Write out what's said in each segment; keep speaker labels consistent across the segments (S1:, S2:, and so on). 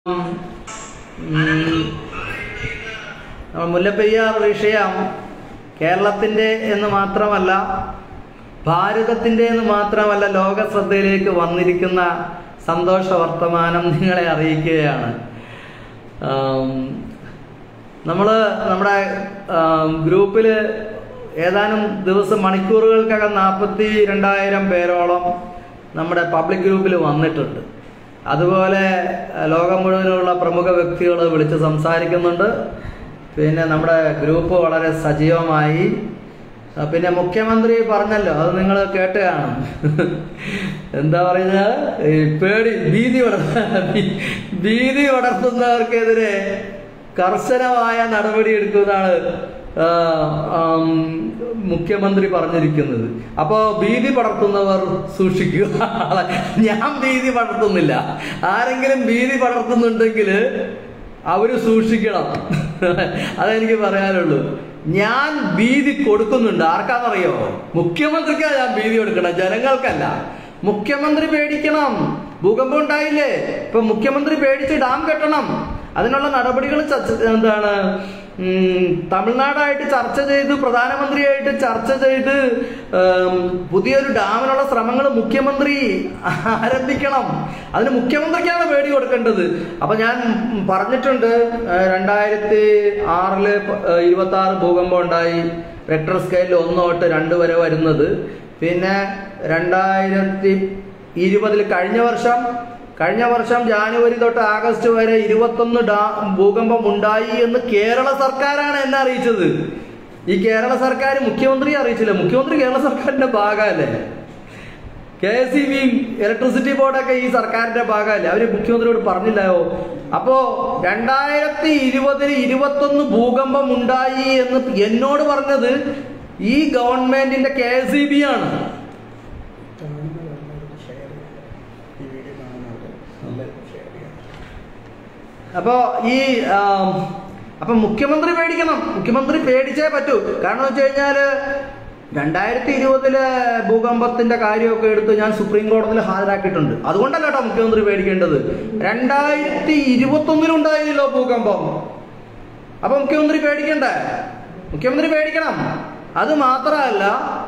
S1: ഉം, നമ്മൾ മുല്ലപ്പെരിയാർ വിഷയം കേരളത്തിൻ്റെ എന്ന് മാത്രമല്ല ഭാരതത്തിൻ്റെ എന്ന് മാത്രമല്ല ലോക ശ്രദ്ധയിലേക്ക് വന്നിരിക്കുന്ന സന്തോഷ വർത്തമാനം നിങ്ങളെ അറിയിക്കുകയാണ് നമ്മൾ നമ്മുടെ ഗ്രൂപ്പിൽ ഏതാനും ദിവസം മണിക്കൂറുകൾക്കകം നാൽപ്പത്തി രണ്ടായിരം പേരോളം നമ്മുടെ പബ്ലിക് ഗ്രൂപ്പിൽ വന്നിട്ടുണ്ട് അതുപോലെ അഹ് ലോകം മുഴുവനുള്ള പ്രമുഖ വ്യക്തികൾ വിളിച്ച് സംസാരിക്കുന്നുണ്ട് പിന്നെ നമ്മുടെ ഗ്രൂപ്പ് വളരെ സജീവമായി അഹ് പിന്നെ മുഖ്യമന്ത്രി പറഞ്ഞല്ലോ അത് നിങ്ങൾ കേട്ട് കാണും എന്താ പറയുന്നത് ഈ പേടി ഭീതി വളർത്ത ഭീതി വളർത്തുന്നവർക്കെതിരെ കർശനമായ നടപടി എടുക്കുന്നതാണ് ആ, ആം, മുഖ്യമന്ത്രി പറഞ്ഞിരിക്കുന്നത് അപ്പോ ഭീതി പടർത്തുന്നവർ സൂക്ഷിക്കുക ഞാൻ ഭീതി പടർത്തുന്നില്ല ആരെങ്കിലും ഭീതി പടർത്തുന്നുണ്ടെങ്കിൽ അവര് സൂക്ഷിക്കണം അതെനിക്ക് പറയാനുള്ളൂ ഞാൻ ഭീതി കൊടുക്കുന്നുണ്ട് ആർക്കാന്നറിയോ മുഖ്യമന്ത്രിക്കാ ഞാൻ ഭീതി കൊടുക്കണം ജനങ്ങൾക്കല്ല മുഖ്യമന്ത്രി പേടിക്കണം ഭൂകമ്പം ഉണ്ടായില്ലേ ഇപ്പൊ മുഖ്യമന്ത്രി പേടിച്ച് ഡാം കെട്ടണം അതിനുള്ള നടപടികൾ ചർച്ച എന്താണ് ഉം, തമിഴ്നാടായിട്ട് ചർച്ച ചെയ്ത് പ്രധാനമന്ത്രിയായിട്ട് ചർച്ച ചെയ്ത് ഉം, പുതിയൊരു ഡാമിനുള്ള ശ്രമങ്ങൾ മുഖ്യമന്ത്രി ആരംഭിക്കണം അതിന് മുഖ്യമന്ത്രിക്കാണ് പേടി കൊടുക്കേണ്ടത് അപ്പൊ ഞാൻ പറഞ്ഞിട്ടുണ്ട് ഏഹ്, രണ്ടായിരത്തി ആറില് ഇരുപത്തി ആറ് ഭൂകമ്പം ഉണ്ടായി റെക്ടർ സ്കെയിലിൽ ഒന്ന് തൊട്ട് രണ്ട് വരെ വരുന്നത് പിന്നെ രണ്ടായിരത്തി ഇരുപതിൽ കഴിഞ്ഞ വർഷം കഴിഞ്ഞ വർഷം ജാനുവരി തൊട്ട് ആഗസ്റ്റ് വരെ ഇരുപത്തൊന്ന് ഡാ ഭൂകമ്പം ഉണ്ടായി എന്ന് കേരള സർക്കാരാണ് എന്നെ അറിയിച്ചത് ഈ കേരള സർക്കാർ മുഖ്യമന്ത്രി അറിയിച്ചില്ല മുഖ്യമന്ത്രി കേരള സർക്കാരിന്റെ ഭാഗമല്ലേ കെ എസ് ഇ ബിയും ഇലക്ട്രിസിറ്റി ബോർഡൊക്കെ ഈ സർക്കാരിന്റെ ഭാഗമല്ലേ അവര് മുഖ്യമന്ത്രിയോട് പറഞ്ഞില്ലയോ അപ്പോ രണ്ടായിരത്തി ഇരുപതിന് ഇരുപത്തൊന്ന് ഭൂകമ്പം ഉണ്ടായി എന്ന് എന്നോട് പറഞ്ഞത് ഈ ഗവൺമെന്റിന്റെ കെ എസ് ഇ ബി ആണ്
S2: ഈ വീഡിയോ കാണുന്നവർ നല്ല ഷെയർ ചെയ്യാം
S1: അപ്പോ ഈ ആം, അപ്പൊ മുഖ്യമന്ത്രി പേടിക്കണം മുഖ്യമന്ത്രി പേടിച്ചേ പറ്റൂ കാരണം വെച്ച് കഴിഞ്ഞാല് രണ്ടായിരത്തി ഇരുപതിലെ ഭൂകമ്പത്തിന്റെ കാര്യമൊക്കെ എടുത്ത് ഞാൻ സുപ്രീം കോടതിയിൽ ഹാജരാക്കിയിട്ടുണ്ട് അതുകൊണ്ടല്ല കേട്ടോ മുഖ്യമന്ത്രി പേടിക്കേണ്ടത് രണ്ടായിരത്തി ഇരുപത്തൊന്നിലുണ്ടായിരുന്നല്ലോ ഭൂകമ്പം അപ്പൊ മുഖ്യമന്ത്രി പേടിക്കണ്ടേ മുഖ്യമന്ത്രി പേടിക്കണം അത് മാത്രമല്ല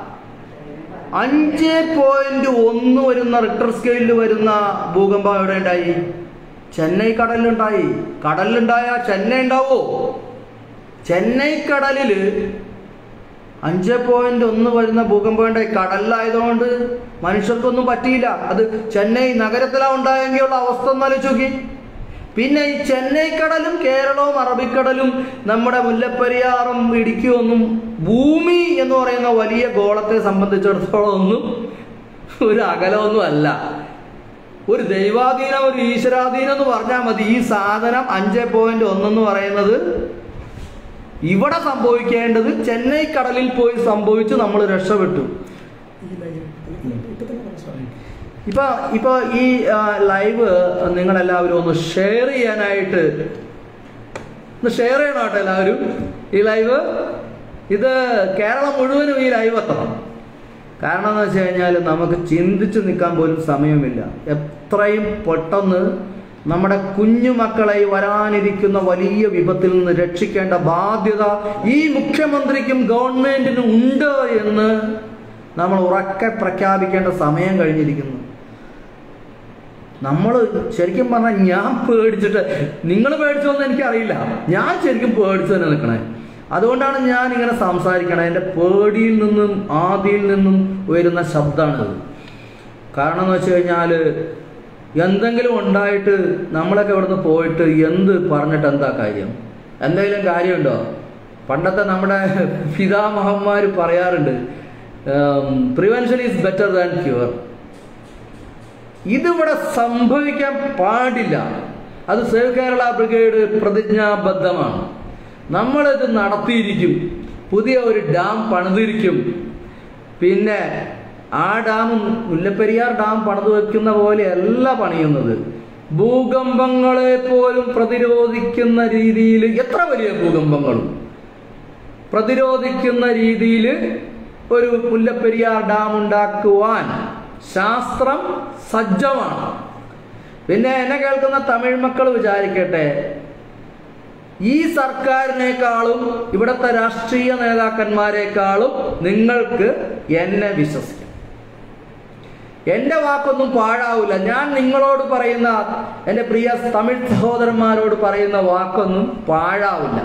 S1: അഞ്ച് പോയിന്റ് ഒന്ന് വരുന്ന റിക്ടർ സ്കെയിലിൽ വരുന്ന ഭൂകമ്പം എവിടെ ഉണ്ടായി ചെന്നൈ കടലിലുണ്ടായി കടലിലുണ്ടായ ചെന്നൈ ഉണ്ടാവോ ചെന്നൈ കടലില് അഞ്ച് പോയിന്റ് ഒന്ന് വരുന്ന ഭൂകമ്പം ഉണ്ടായി കടലിലായതുകൊണ്ട് മനുഷ്യർക്കൊന്നും പറ്റിയില്ല അത് ചെന്നൈ നഗരത്തിലാ ഉണ്ടായെങ്കിലുള്ള അവസ്ഥ ഒന്ന് ആലോചിച്ച് നോക്കി പിന്നെ ഈ ചെന്നൈ കടലും കേരളവും അറബിക്കടലും നമ്മുടെ മുല്ലപ്പെരിയാറും ഇടുക്കിയും ഒന്നും ഭൂമി എന്ന് പറയുന്ന വലിയ ഗോളത്തെ സംബന്ധിച്ചിടത്തോളം ഒന്നും ഒരു അകലമൊന്നും അല്ല ഒരു ദൈവാധീനം ഒരു ഈശ്വരാധീനം എന്ന് പറഞ്ഞാൽ മതി ഈ സാധനം അഞ്ച് പോയിന്റ് ഒന്നെന്ന് പറയുന്നത് ഇവിടെ സംഭവിക്കേണ്ടത് ചെന്നൈ കടലിൽ പോയി സംഭവിച്ച് നമ്മൾ രക്ഷപ്പെട്ടു
S2: ഈ ലൈവ് ഇപ്പൊ തന്നെ മനസ്സിലായി
S1: ഇപ്പൊ ഇപ്പൊ ഈ ആ, ലൈവ് നിങ്ങളെല്ലാവരും ഒന്ന് ഷെയർ ചെയ്യാനായിട്ട് ഒന്ന് ഷെയർ ചെയ്യണം കേട്ടോ എല്ലാവരും ഈ ലൈവ് ഇത് കേരളം മുഴുവനും ഈ ലൈവ് എത്തണം കാരണം എന്ന് വെച്ച് കഴിഞ്ഞാൽ നമുക്ക് ചിന്തിച്ച് നിൽക്കാൻ പോലും സമയമില്ല എത്രയും പെട്ടെന്ന് നമ്മുടെ കുഞ്ഞു മക്കളെ ഈ വരാനിരിക്കുന്ന വലിയ വിപത്തിൽ നിന്ന് രക്ഷിക്കേണ്ട ബാധ്യത ഈ മുഖ്യമന്ത്രിക്കും ഗവൺമെന്റിനും ഉണ്ട് എന്ന് നമ്മൾ ഉറക്കെ പ്രഖ്യാപിക്കേണ്ട സമയം കഴിഞ്ഞിരിക്കുന്നു നമ്മൾ ശരിക്കും പറഞ്ഞാൽ ഞാൻ പേടിച്ചിട്ട് നിങ്ങൾ പേടിച്ചോന്ന് എനിക്കറിയില്ല ഞാൻ ശരിക്കും പേടിച്ച് തന്നെ നിൽക്കണേ അതുകൊണ്ടാണ് ഞാൻ ഇങ്ങനെ സംസാരിക്കണേ എൻ്റെ പേടിയിൽ നിന്നും ആദിയിൽ നിന്നും ഉയരുന്ന ശബ്ദമാണിത് കാരണം എന്ന് വെച്ച് കഴിഞ്ഞാൽ എന്തെങ്കിലും ഉണ്ടായിട്ട് നമ്മളൊക്കെ ഇവിടുന്ന് പോയിട്ട് എന്ത് പറഞ്ഞിട്ട് എന്താ കാര്യം എന്തെങ്കിലും കാര്യമുണ്ടോ പണ്ടത്തെ നമ്മുടെ പിതാമഹന്മാർ പറയാറുണ്ട് prevention is better than cure ഇതിവിടെ സംഭവിക്കാൻ പാടില്ല അത് സേവ് കേരള ബ്രിഗേഡ് പ്രതിജ്ഞാബദ്ധമാണ് നമ്മളിത് നടത്തിയിരിക്കും പുതിയ ഒരു ഡാം പണിതിരിക്കും പിന്നെ ആ ഡാം മുല്ലപ്പെരിയാർ ഡാം പണിതു വെക്കുന്ന പോലെയല്ല പണിയുന്നത് ഭൂകമ്പങ്ങളെ പോലും പ്രതിരോധിക്കുന്ന രീതിയിൽ എത്ര വലിയ ഭൂകമ്പങ്ങളും പ്രതിരോധിക്കുന്ന രീതിയിൽ ഒരു മുല്ലപ്പെരിയാർ ഡാം ഉണ്ടാക്കുവാൻ ശാസ്ത്രം സജ്ജമാണ് പിന്നെ എന്നെ കേൾക്കുന്ന തമിഴ് മക്കൾ വിചാരിക്കട്ടെ ഈ സർക്കാരിനേക്കാളും ഇവിടുത്തെ രാഷ്ട്രീയ നേതാക്കന്മാരെക്കാളും നിങ്ങൾക്ക് എന്നെ വിശ്വസിക്കാം എൻ്റെ വാക്കൊന്നും പാഴാവില്ല ഞാൻ നിങ്ങളോട് പറയുന്ന എൻ്റെ പ്രിയ തമിഴ് സഹോദരന്മാരോട് പറയുന്ന വാക്കൊന്നും പാഴാവില്ല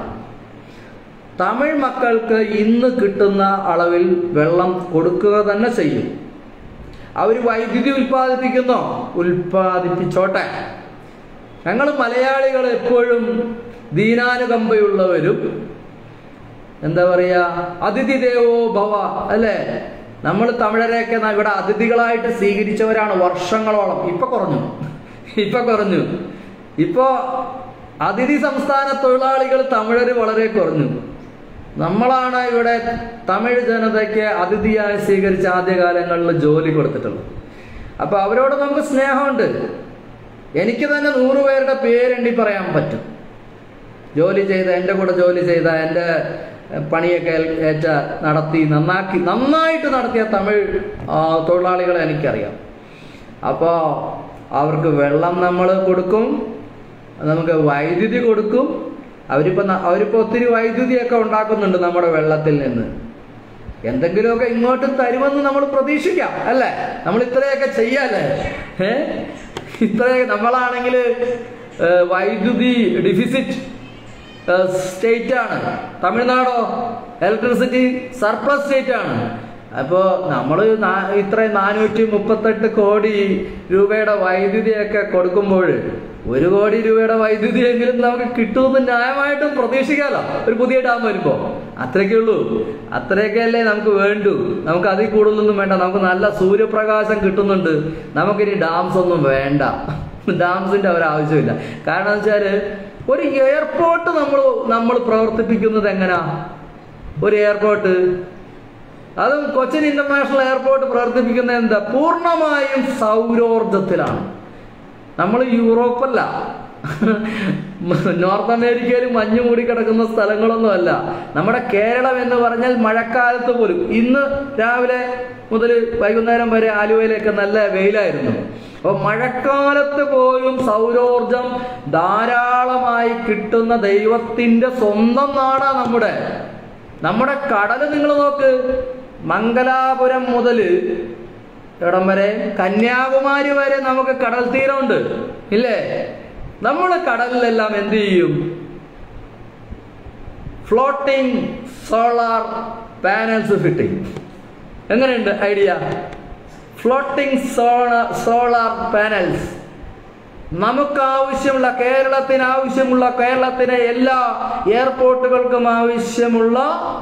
S1: തമിഴ് മക്കൾക്ക് ഇന്ന് കിട്ടുന്ന അളവിൽ വെള്ളം കൊടുക്കുക തന്നെ ചെയ്യും അവർ വൈദ്യുതി ഉൽപ്പാദിപ്പിക്കുന്നോ ഉൽപ്പാദിപ്പിച്ചോട്ടെ ഞങ്ങൾ മലയാളികൾ എപ്പോഴും ദീനാനുകമ്പയുള്ളവരും എന്താ പറയുക അതിഥി ദേവോ ഭവ അല്ലേ നമ്മൾ തമിഴരെയൊക്കെ ന- ഇവിടെ അതിഥികളായിട്ട് സ്വീകരിച്ചവരാണ് വർഷങ്ങളോളം ഇപ്പൊ കുറഞ്ഞു ഇപ്പൊ കുറഞ്ഞു ഇപ്പോ അതിഥി സംസ്ഥാന തൊഴിലാളികൾ തമിഴര് വളരെ കുറഞ്ഞു നമ്മളാണ് ഇവിടെ തമിഴ് ജനതയ്ക്ക് അതിഥിയായി സ്വീകരിച്ച ആദ്യകാലങ്ങളിൽ ജോലി കൊടുത്തിട്ടുള്ളത് അപ്പൊ അവരോട് നമുക്ക് സ്നേഹമുണ്ട് എനിക്ക് തന്നെ നൂറ് പേരുടെ പേരെണ്ണി പറയാൻ പറ്റും ജോലി ചെയ്ത എൻ്റെ കൂടെ ജോലി ചെയ്ത എൻ്റെ എഹ്, പണിയൊക്കെ ഏൽ- ഏറ്റ നടത്തി നന്നാക്കി നന്നായിട്ട് നടത്തിയ തമിഴ് ആ, തൊഴിലാളികളെ എനിക്കറിയാം അപ്പോൾ അവർക്ക് വെള്ളം നമ്മൾ കൊടുക്കും നമുക്ക് വൈദ്യുതി കൊടുക്കും അവരിപ്പോൾ അവരിപ്പോൾ ഒത്തിരി വൈദ്യുതിയൊക്കെ ഉണ്ടാക്കുന്നുണ്ട് നമ്മുടെ വെള്ളത്തിൽ നിന്ന് എന്തെങ്കിലുമൊക്കെ ഇങ്ങോട്ട് തരുമെന്ന് നമ്മൾ പ്രതീക്ഷിക്കാം അല്ലേ നമ്മൾ ഇത്രയൊക്കെ ചെയ്യാല്ലേ ഏ ഇത്രയൊക്കെ നമ്മളാണെങ്കിൽ വൈദ്യുതി ഡിഫിസിറ്റ് സ്റ്റേറ്റ് ആണ് തമിഴ്നാടോ ഇലക്ട്രിസിറ്റി സർപ്ലസ് സ്റ്റേറ്റ് ആണ് അപ്പോൾ നമ്മൾ ഇത്രയും നാനൂറ്റി മുപ്പത്തെട്ട് കോടി രൂപയുടെ വൈദ്യുതിയൊക്കെ കൊടുക്കുമ്പോൾ ഒരു കോടി രൂപയുടെ വൈദ്യുതിയെങ്കിലും നമുക്ക് കിട്ടുമെന്ന് ന്യായമായിട്ടും പ്രതീക്ഷിക്കാമല്ലോ ഒരു പുതിയ ഡാം വരുമ്പോൾ അത്രയൊക്കെ ഉള്ളൂ അത്രയൊക്കെ അല്ലേ നമുക്ക് വേണ്ടൂ നമുക്ക് അതിൽ കൂടുതലൊന്നും വേണ്ട നമുക്ക് നല്ല സൂര്യപ്രകാശം കിട്ടുന്നുണ്ട് നമുക്കിനി ഡാംസ് ഒന്നും വേണ്ട ഡാംസിന്റെ ഒരാവശ്യമില്ല കാരണം വെച്ചാൽ ഒരു എയർപോർട്ട് നമ്മൾ നമ്മൾ പ്രവർത്തിപ്പിക്കുന്നത് എങ്ങനാ ഒരു എയർപോർട്ട് അതും കൊച്ചിൻ ഇന്റർനാഷണൽ എയർപോർട്ട് പ്രവർത്തിപ്പിക്കുന്നത് എന്താ പൂർണ്ണമായും സൗരോർജത്തിലാണ് നമ്മൾ യൂറോപ്പല്ല നോർത്ത് അമേരിക്കയിൽ മഞ്ഞ് മൂടി കിടക്കുന്ന സ്ഥലങ്ങളൊന്നും അല്ല നമ്മുടെ കേരളം എന്ന് പറഞ്ഞാൽ മഴക്കാലത്ത് പോലും ഇന്ന് രാവിലെ മുതൽ വൈകുന്നേരം വരെ ആലുവയിലൊക്കെ നല്ല വെയിലായിരുന്നു അപ്പോൾ മഴക്കാലത്ത് പോലും സൗരോർജം ധാരാളമായി കിട്ടുന്ന ദൈവത്തിന്റെ സ്വന്തം നാടാ നമ്മുടെ നമ്മുടെ കടല് നിങ്ങൾ നോക്ക് മംഗലാപുരം മുതൽ ഇവിടം വരെ കന്യാകുമാരി വരെ നമുക്ക് കടൽ തീരമുണ്ട് ഇല്ലേ നമ്മൾ കടലിലെല്ലാം എന്ത് ചെയ്യും ഫ്ലോട്ടിംഗ് സോളാർ പാനൽസ് ഫിറ്റിംഗ് എങ്ങനെയുണ്ട് idea floating solar solar panels നമുക്ക് ആവശ്യമുള്ള കേരളത്തിന് ആവശ്യമുള്ള കേരളത്തിലെ എല്ലാ എയർപോർട്ടുകൾക്കും ആവശ്യമുള്ള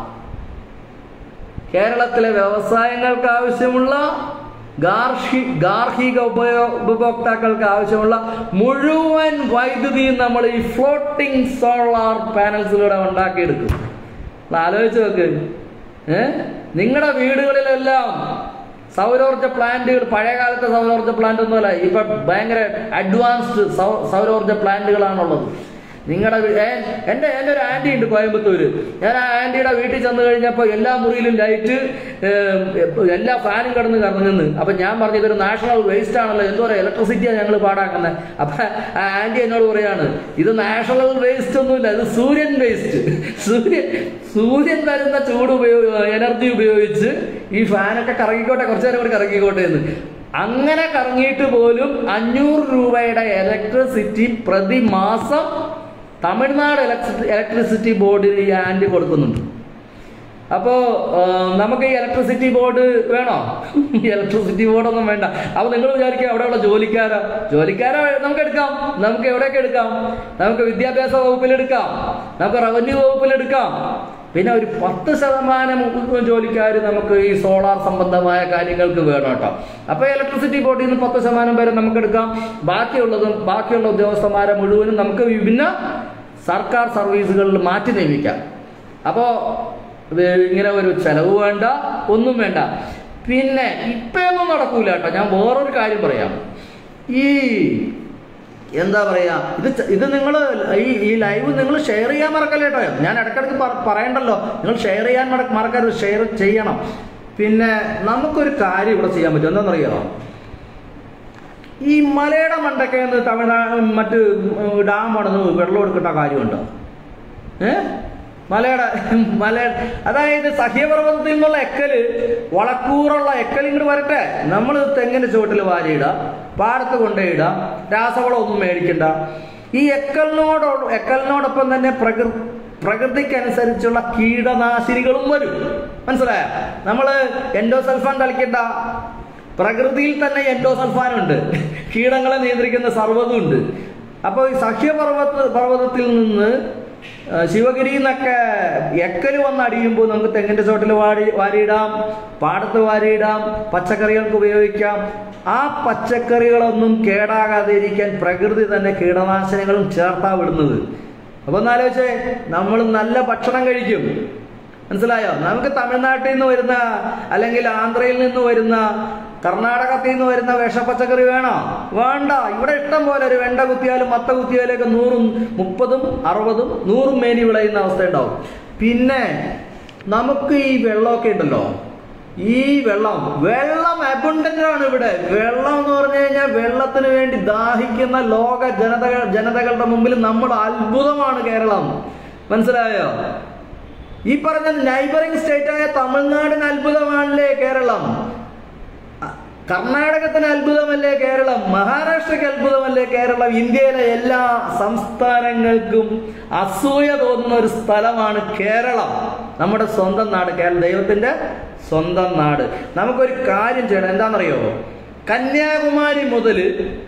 S1: കേരളത്തിലെ വ്യവസായങ്ങൾക്ക് ആവശ്യമുള്ള ഗാർഹി ഗാർഹിക ഉപയോ ഉപഭോക്താക്കൾക്ക് ആവശ്യമുള്ള മുഴുവൻ വൈദ്യുതിയും നമ്മൾ ഈ ഫ്ലോട്ടിംഗ് സോളാർ പാനൽസിലൂടെ ഉണ്ടാക്കിയെടുക്കും ഒന്ന് ആലോചിച്ച് നോക്ക് ഏ നിങ്ങളുടെ വീടുകളിലെല്ലാം സൗരോർജ പ്ലാന്റുകൾ പഴയ കാലത്തെ സൗരോർജ പ്ലാന്റ് ഒന്നുമല്ല ഇപ്പൊ ഭയങ്കര അഡ്വാൻസ്ഡ് സൗരോർജ പ്ലാന്റുകളാണുള്ളത് നിങ്ങളുടെ എൻ്റെ എൻ്റെ ഒരു ആൻറ്റി ഉണ്ട് കോയമ്പത്തൂര് ഞാൻ ആ ആൻറ്റിയുടെ വീട്ടിൽ ചെന്ന് കഴിഞ്ഞപ്പോൾ എല്ലാ മുറിയിലും ലൈറ്റ് എല്ലാ ഫാനും കിടന്ന് കറങ്ങുന്നു അപ്പം ഞാൻ പറഞ്ഞു ഇതൊരു നാഷണൽ വേസ്റ്റ് ആണല്ലോ എന്തോ പറയുക ഇലക്ട്രിസിറ്റിയാണ് ഞങ്ങൾ പാടാക്കുന്നത് അപ്പം ആ ആൻറ്റി എന്നോട് പറയാണ് ഇത് നാഷണൽ വേസ്റ്റ് ഒന്നുമില്ല ഇത് സൂര്യൻ വേസ്റ്റ് സൂര്യൻ സൂര്യൻ തരുന്ന ചൂട് ഉപയോഗ എനർജി ഉപയോഗിച്ച് ഈ ഫാനൊക്കെ കറങ്ങിക്കോട്ടെ കുറച്ചു നേരം കൂടി കറങ്ങിക്കോട്ടെ എന്ന് അങ്ങനെ കറങ്ങിയിട്ട് പോലും അഞ്ഞൂറ് രൂപയുടെ ഇലക്ട്രിസിറ്റി പ്രതിമാസം തമിഴ്നാട് ഇലക്ട്രി ഇലക്ട്രിസിറ്റി ബോർഡിന് ഈ ആൻഡ് കൊടുക്കുന്നുണ്ട് അപ്പോൾ നമുക്ക് ഈ ഇലക്ട്രിസിറ്റി ബോർഡ് വേണോ ഇലക്ട്രിസിറ്റി ബോർഡൊന്നും വേണ്ട അപ്പോൾ നിങ്ങൾ വിചാരിക്കുക അവിടെയുള്ള ജോലിക്കാരാ ജോലിക്കാരെ നമുക്ക് എടുക്കാം നമുക്ക് എവിടെയൊക്കെ എടുക്കാം നമുക്ക് വിദ്യാഭ്യാസ വകുപ്പിൽ എടുക്കാം നമുക്ക് റവന്യൂ വകുപ്പിൽ എടുക്കാം പിന്നെ ഒരു പത്ത് ശതമാനം ജോലിക്കാർ നമുക്ക് ഈ സോളാർ സംബന്ധമായ കാര്യങ്ങൾക്ക് വേണം കേട്ടോ അപ്പോൾ ഇലക്ട്രിസിറ്റി ബോർഡിൽ നിന്ന് പത്ത് ശതമാനം വരെ നമുക്ക് എടുക്കാം ബാക്കിയുള്ളതും ബാക്കിയുള്ള ഉദ്യോഗസ്ഥന്മാരെ മുഴുവനും നമുക്ക് വിഭിന്ന സർക്കാർ സർവീസുകളിൽ മാറ്റി നിയമിക്കാം അപ്പോൾ ഇത് ഇങ്ങനെ ഒരു ചെലവ് വേണ്ട ഒന്നും വേണ്ട പിന്നെ ഇപ്പൊന്നും നടക്കൂല കേട്ടോ ഞാൻ വേറൊരു കാര്യം പറയാം ഈ എന്താ പറയാ ഇത് ച- ഇത് നിങ്ങൾ ഈ ഈ ലൈവ് നിങ്ങൾ ഷെയർ ചെയ്യാൻ മറക്കല്ലേ കേട്ടോ ഞാൻ ഇടയ്ക്കിടയ്ക്ക് പറ- പറയണ്ടല്ലോ നിങ്ങൾ ഷെയർ ചെയ്യാൻ മറ- മറക്കരുത് ഷെയർ ചെയ്യണം പിന്നെ നമുക്കൊരു കാര്യം ഇവിടെ ചെയ്യാൻ പറ്റും എന്താണെന്നറിയാമോ ഈ മലയുടെ മണ്ടയ്ക്ക് നിന്ന് തമിഴ്നാട് മറ്റ് ഡാം പണിന്ന് വെള്ളം എടുക്കേണ്ട കാര്യമുണ്ടോ ഏ മലയുടെ മല അതായത് സഹ്യപർവ്വതത്തിൽ നിന്നുള്ള എക്കല് വളക്കൂറുള്ള എക്കൽ ഇങ്ങോട്ട് വരട്ടെ നമ്മൾ തെങ്ങിന്റെ ചുവട്ടിൽ വാരിയിടാം പാടത്ത് കൊണ്ടുപോയിടാം രാസവളം ഒന്നും മേടിക്കണ്ട ഈ എക്കലിനോട് എക്കലിനോടൊപ്പം തന്നെ പ്രകൃ പ്രകൃതിക്കനുസരിച്ചുള്ള കീടനാശിനികളും വരും മനസ്സിലായ നമ്മൾ എൻഡോസൾഫാൻ തളിക്കണ്ട പ്രകൃതിയിൽ തന്നെ എൻഡോസൾഫാൻ ഉണ്ട് കീടങ്ങളെ നിയന്ത്രിക്കുന്ന സർവ്വതും ഉണ്ട് അപ്പോൾ ഈ സഹ്യപർവ്വത പർവ്വതത്തിൽ നിന്ന് ആ, ശിവഗിരി എന്നൊക്കെ എക്കല് വന്ന് അടിയുമ്പോൾ നമുക്ക് തെങ്ങിന്റെ ചോട്ടിൽ വാടി വാരിയിടാം പാടത്ത് വാരിയിടാം പച്ചക്കറികൾക്ക് ഉപയോഗിക്കാം ആ പച്ചക്കറികളൊന്നും കേടാകാതെ ഇരിക്കാൻ പ്രകൃതി തന്നെ കീടനാശിനികളും ചേർത്താ വിടുന്നത് അപ്പൊ ഒന്ന് ആലോചിച്ചേ നമ്മൾ നല്ല ഭക്ഷണം കഴിക്കും മനസ്സിലായോ നമുക്ക് തമിഴ്നാട്ടിൽ നിന്ന് വരുന്ന അല്ലെങ്കിൽ ആന്ധ്രയിൽ നിന്ന് വരുന്ന കർണാടകത്തിൽ നിന്ന് വരുന്ന വിഷപ്പച്ചക്കറി വേണോ വേണ്ട ഇവിടെ ഇഷ്ടം പോലെ ഒരു വെണ്ട കുത്തിയാലും മത്ത കുത്തിയാലൊക്കെ നൂറും മുപ്പതും അറുപതും നൂറും മേനി വിളയുന്ന അവസ്ഥ ഉണ്ടാവും പിന്നെ നമുക്ക് ഈ വെള്ളമൊക്കെ ഉണ്ടല്ലോ ഈ വെള്ളം വെള്ളം അബുണ്ടന്റ് ആണ് ഇവിടെ വെള്ളം എന്ന് പറഞ്ഞു കഴിഞ്ഞാൽ വെള്ളത്തിന് വേണ്ടി ദാഹിക്കുന്ന ലോക ജനതകൾ ജനതകളുടെ മുമ്പിൽ നമ്മൾ അത്ഭുതമാണ് കേരളം മനസ്സിലായോ ഈ പറഞ്ഞ നൈബറിംഗ് സ്റ്റേറ്റ് ആയ തമിഴ്നാടിന് അത്ഭുതമാണല്ലേ കേരളം അ- കർണാടകത്തിന് അത്ഭുതമല്ലേ കേരളം മഹാരാഷ്ട്രയ്ക്ക് അത്ഭുതമല്ലേ കേരളം ഇന്ത്യയിലെ എല്ലാ സംസ്ഥാനങ്ങൾക്കും അസൂയ തോന്നുന്ന ഒരു സ്ഥലമാണ് കേരളം നമ്മുടെ സ്വന്തം നാട് കേരളം ദൈവത്തിന്റെ സ്വന്തം നാട് നമുക്കൊരു കാര്യം ചെയ്യണം എന്താണെന്നറിയോ കന്യാകുമാരി മുതൽ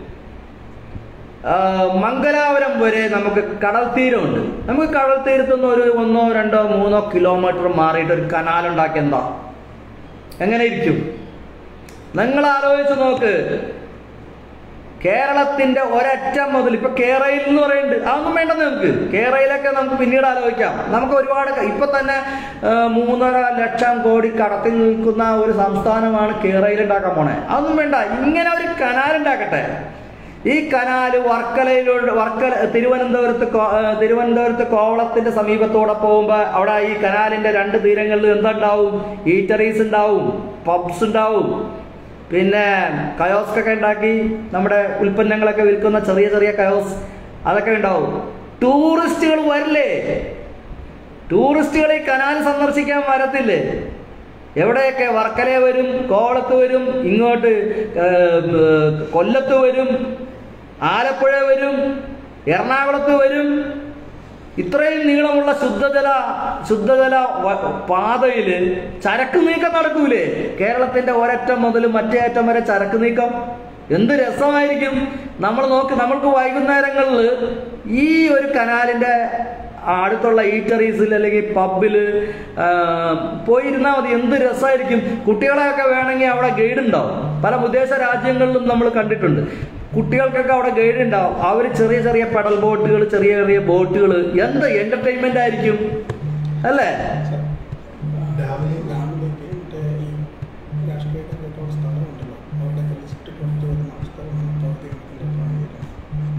S1: ആ, മംഗലാപുരം വരെ നമുക്ക് കടൽ തീരമുണ്ട് നമുക്ക് കടൽ തീരത്തു നിന്ന് ഒരു ഒന്നോ രണ്ടോ മൂന്നോ കിലോമീറ്റർ മാറിയിട്ട് ഒരു കനാൽ ഉണ്ടാക്കി എന്താ എങ്ങനെ ഇരിക്കും നിങ്ങൾ ആലോചിച്ച് നോക്ക് കേരളത്തിന്റെ ഒരറ്റം മുതൽ ഇപ്പൊ കേരളയിൽ എന്ന് പറയുന്നുണ്ട് അതൊന്നും വേണ്ടെന്ന് നമുക്ക് കേരളയിലൊക്കെ നമുക്ക് പിന്നീട് ആലോചിക്കാം നമുക്ക് ഒരുപാട് ക- ഇപ്പൊ തന്നെ ആ, മൂന്നര ലക്ഷം കോടി കടത്തിൽ നിൽക്കുന്ന ഒരു സംസ്ഥാനമാണ് കേരളയിൽ ഉണ്ടാക്കാൻ പോണേ അതൊന്നും വേണ്ട ഇങ്ങനെ ഒരു കനാൽ ഉണ്ടാക്കട്ടെ ഈ കനാല് വർക്കലയിലൂടെ വർക്കല തിരുവനന്തപുരത്ത് കോ- ആ, തിരുവനന്തപുരത്ത് കോവളത്തിന്റെ സമീപത്തൂടെ പോകുമ്പോൾ അവിടെ ഈ കനാലിന്റെ രണ്ട് തീരങ്ങളിൽ എന്തുണ്ടാവും ഈറ്ററീസ് ഉണ്ടാവും പബ്സ് ഉണ്ടാവും പിന്നെ കയോസ്ക് ഒക്കെ ഉണ്ടാക്കി നമ്മുടെ ഉൽപ്പന്നങ്ങളൊക്കെ വിൽക്കുന്ന ചെറിയ ചെറിയ കയോസ് അതൊക്കെ ഉണ്ടാവും ടൂറിസ്റ്റുകൾ വരില്ലേ ടൂറിസ്റ്റുകൾ ഈ കനാൽ സന്ദർശിക്കാൻ വരത്തില്ലേ എവിടെയൊക്കെ വർക്കല വരും കോവളത്ത് വരും ഇങ്ങോട്ട് ഏർ, ഏർ, കൊല്ലത്ത് വരും ആലപ്പുഴ വരും എറണാകുളത്ത് വരും ഇത്രയും നീളമുള്ള ശുദ്ധജല ശുദ്ധജല വ- പാതയില് ചരക്ക് നീക്കം നടക്കൂലേ കേരളത്തിന്റെ ഒരറ്റം മുതൽ മറ്റേ അറ്റം വരെ ചരക്ക് നീക്കം എന്ത് രസമായിരിക്കും നമ്മൾ നോക്ക് നമ്മൾക്ക് വൈകുന്നേരങ്ങളിൽ ഈ ഒരു കനാലിന്റെ അടുത്തുള്ള ഈറ്ററീസിൽ അല്ലെങ്കിൽ പബ്ബില് പോയിരുന്നാൽ മതി എന്ത് രസമായിരിക്കും കുട്ടികളെയൊക്കെ വേണമെങ്കിൽ അവിടെ ഗൈഡ് ഉണ്ടാവും പല വിദേശ രാജ്യങ്ങളിലും നമ്മൾ കണ്ടിട്ടുണ്ട് കുട്ടികൾക്കൊക്കെ അവിടെ ഗൈഡ് ഉണ്ടാവും അവർ ചെറിയ ചെറിയ പെഡൽ ബോട്ടുകൾ ചെറിയ ചെറിയ ബോട്ടുകൾ എന്ത് എന്റർടൈൻമെന്റ് ആയിരിക്കും അല്ലേ
S2: രാവിലെ രാവിലേക്ക് മറ്റേ ഈ രാഷ്ട്രീയത്തിൻ്റെയൊക്കെ സ്ഥലമുണ്ടല്ലോ അവിടെ ലിസ്റ്റ് കൊടുത്തു വരുന്ന സ്ഥലമാണ് പ്രവർത്തിക്കുന്നതിൻ്റെ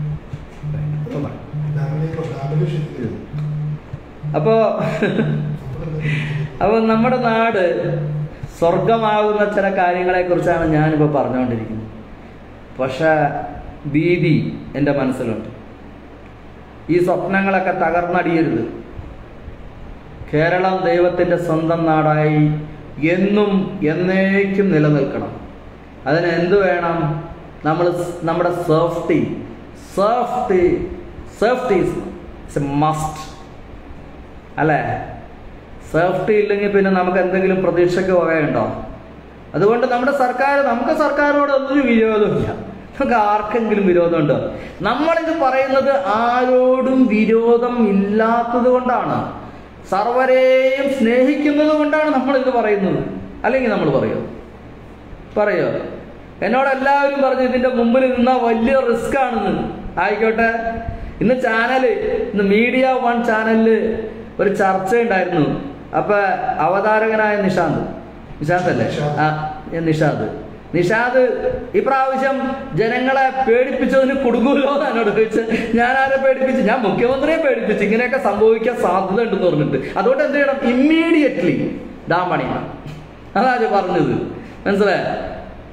S1: അപ്പോ അപ്പൊ നമ്മുടെ നാട് സ്വർഗമാകുന്ന ചില കാര്യങ്ങളെ കുറിച്ചാണ് ഞാനിപ്പോ പറഞ്ഞുകൊണ്ടിരിക്കുന്നത് പക്ഷെ ഭീതി എൻ്റെ മനസ്സിലുണ്ട് ഈ സ്വപ്നങ്ങളൊക്കെ തകർന്നടിയരുത് കേരളം ദൈവത്തിൻ്റെ സ്വന്തം നാടായി എന്നും എന്നേക്കും നിലനിൽക്കണം അതിന് എന്ത് വേണം നമ്മൾ നമ്മുടെ safety safety safety is a must അല്ലേ സേഫ്റ്റി ഇല്ലെങ്കിൽ പിന്നെ നമുക്ക് എന്തെങ്കിലും പ്രതീക്ഷയ്ക്ക് വകയുണ്ടോ അതുകൊണ്ട് നമ്മുടെ സർക്കാർ നമുക്ക് സർക്കാരിനോട് ഒന്നും വിരോധമില്ല നമുക്ക് ആർക്കെങ്കിലും വിരോധമുണ്ടോ നമ്മളിത് പറയുന്നത് ആരോടും വിരോധം ഇല്ലാത്തത് കൊണ്ടാണ് സർവരെയും സ്നേഹിക്കുന്നത് കൊണ്ടാണ് നമ്മൾ ഇത് പറയുന്നത് അല്ലെങ്കിൽ നമ്മൾ പറയോ പറയോ എന്നോട് എല്ലാവരും പറഞ്ഞു ഇതിന്റെ മുമ്പിൽ നിന്ന വലിയ റിസ്ക് ആണെന്ന് ആയിക്കോട്ടെ ഇന്ന് ചാനല് ഇന്ന് മീഡിയ വൺ ചാനലില് ഒരു ചർച്ച ഉണ്ടായിരുന്നു അപ്പൊ അവതാരകനായ നിഷാന്ത് നിഷാന്ത് അല്ലേ
S2: നിഷാദ്.
S1: ആ ഞാൻ നിഷാദ് നിഷാദ് ഇപ്രാവശ്യം ജനങ്ങളെ പേടിപ്പിച്ചതിന് കുടുങ്ങൂലോ എന്ന് എന്നോട് ചോദിച്ച് ഞാൻ ആരെ പേടിപ്പിച്ചു ഞാൻ മുഖ്യമന്ത്രിയെ പേടിപ്പിച്ചു ഇങ്ങനെയൊക്കെ സംഭവിക്കാൻ സാധ്യത ഉണ്ടെന്ന് പറഞ്ഞിട്ട് അതുകൊണ്ട് എന്ത് ചെയ്യണം ഇമ്മീഡിയറ്റ്ലി ഡാം പണിയണം അതാ അത് പറഞ്ഞത് മനസ്സിലായ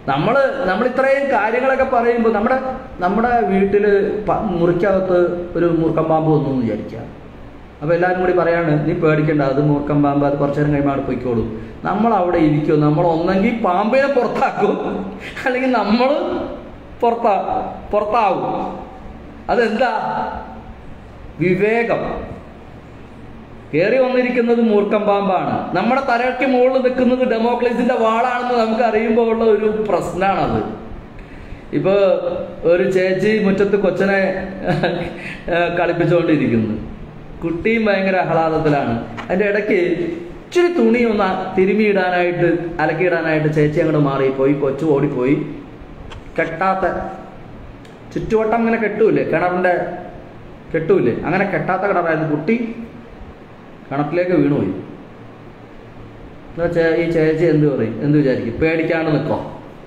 S1: നമ്മൾ നമ്മൾ ഇത്രയും കാര്യങ്ങളൊക്കെ പറയുമ്പോൾ നമ്മുടെ നമ്മുടെ വീട്ടിൽ മുറിക്കകത്ത് ഒരു മൂർക്കം പാമ്പ് വന്നു എന്ന് വിചാരിക്കുക അപ്പോൾ എല്ലാവരും കൂടി പറയാണ് നീ പേടിക്കണ്ട അത് മൂർക്കം പാമ്പ് അത് കുറച്ചു നേരം കഴിയുമ്പോൾ അവിടെ പൊയ്ക്കോളൂ നമ്മൾ അവിടെ ഇരിക്കും നമ്മൾ ഒന്നെങ്കിൽ പാമ്പിനെ പുറത്താക്കും അല്ലെങ്കിൽ നമ്മൾ പുറത്താ പുറത്താവും അതെന്താ വിവേകം കയറി വന്നിരിക്കുന്നത് മൂർക്കം പാമ്പാണ് നമ്മുടെ തലയ്ക്ക് മുകളിൽ നിൽക്കുന്നത് ഡെമോക്രസിന്റെ വാളാണെന്ന് നമുക്ക് അറിയുമ്പോൾ ഉള്ള ഒരു പ്രശ്നമാണത് ഇപ്പൊ ഒരു ചേച്ചി മുറ്റത്ത് കൊച്ചനെ കളിപ്പിച്ചുകൊണ്ടിരിക്കുന്നു കുട്ടിയും ഭയങ്കര ആഹ്ലാദത്തിലാണ് അതിന്റെ ഇടയ്ക്ക് ഇച്ചിരി തുണി ഒന്ന് തിരുമിയിടാനായിട്ട് അലക്കിയിടാനായിട്ട് ചേച്ചി അങ്ങോട്ട് മാറിപ്പോയി കൊച്ചു ഓടിപ്പോയി കെട്ടാത്ത ചുറ്റുവട്ടം ഇങ്ങനെ കെട്ടൂലേ കിണറിന്റെ കെട്ടൂലേ അങ്ങനെ കെട്ടാത്ത കിണറായിരുന്നു കുട്ടി കിണറ്റിലേക്ക് വീണുപോയി എന്നാ ചേ- ഈ ചേച്ചി എന്ത് പറയും എന്ത് വിചാരിക്കും പേടിക്കാണ്ട് നിൽക്കോ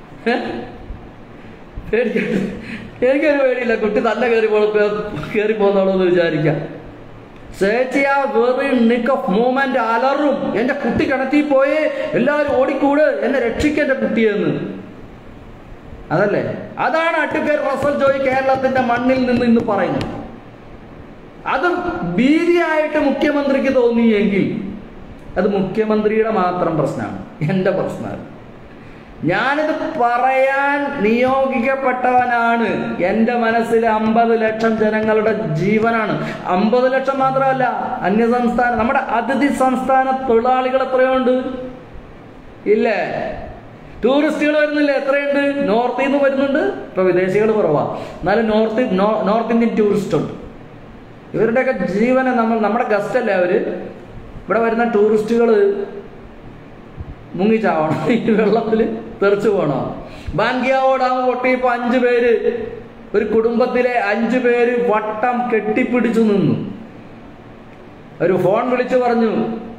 S1: പേടിക്കാണ്ട് എനിക്കൊരു പേടിയില്ല കുട്ടി നല്ല കയറി പോ കയറി പോന്നോളൂ എന്ന് വിചാരിക്കാം ചേച്ചി ആ വെറി നിക്ക് ഓഫ് മൂമെന്റ് അലറും എന്റെ കുട്ടി കിണറ്റിൽ പോയി എല്ലാവരും ഓടിക്കൂട് എന്നെ രക്ഷിക്കേണ്ട കുട്ടിയെന്ന് അതല്ലേ അതാണ് അഡ്വക്കേറ്റ് റസൽ ജോയ് കേരളത്തിന്റെ മണ്ണിൽ നിന്ന് ഇന്ന് പറയുന്നത് അത് ഭീതിയായിട്ട് മുഖ്യമന്ത്രിക്ക് തോന്നിയെങ്കിൽ അത് മുഖ്യമന്ത്രിയുടെ മാത്രം പ്രശ്നമാണ് എൻ്റെ പ്രശ്നമാണ് ഞാനിത് പറയാൻ നിയോഗിക്കപ്പെട്ടവനാണ് എൻ്റെ മനസ്സിൽ അമ്പത് ലക്ഷം ജനങ്ങളുടെ ജീവനാണ് അമ്പത് ലക്ഷം മാത്രമല്ല അന്യസംസ്ഥാന നമ്മുടെ അതിഥി സംസ്ഥാന തൊഴിലാളികൾ എത്രയുണ്ട് ഇല്ലേ ടൂറിസ്റ്റുകൾ വരുന്നില്ല എത്രയുണ്ട് നോർത്തിൽ നിന്ന് വരുന്നുണ്ട് ഇപ്പൊ വിദേശികൾ കുറവാ എന്നാലും north no- north Indian tourist ഉണ്ട് ഇവരുടെയൊക്കെ ജീവനെ നമ്മൾ നമ്മുടെ ഗസ്റ്റ് അല്ലേ അവര് ഇവിടെ വരുന്ന ടൂറിസ്റ്റുകൾ മുങ്ങിച്ചാവണം ഈ വെള്ളത്തിൽ തെറിച്ചു പോകണം ബാങ്കിയാവോ ഡാം പൊട്ടിയപ്പോ അഞ്ചു പേര് ഒരു കുടുംബത്തിലെ അഞ്ചു പേര് വട്ടം കെട്ടിപ്പിടിച്ചു നിന്നു ഒരു ഫോൺ വിളിച്ചു പറഞ്ഞു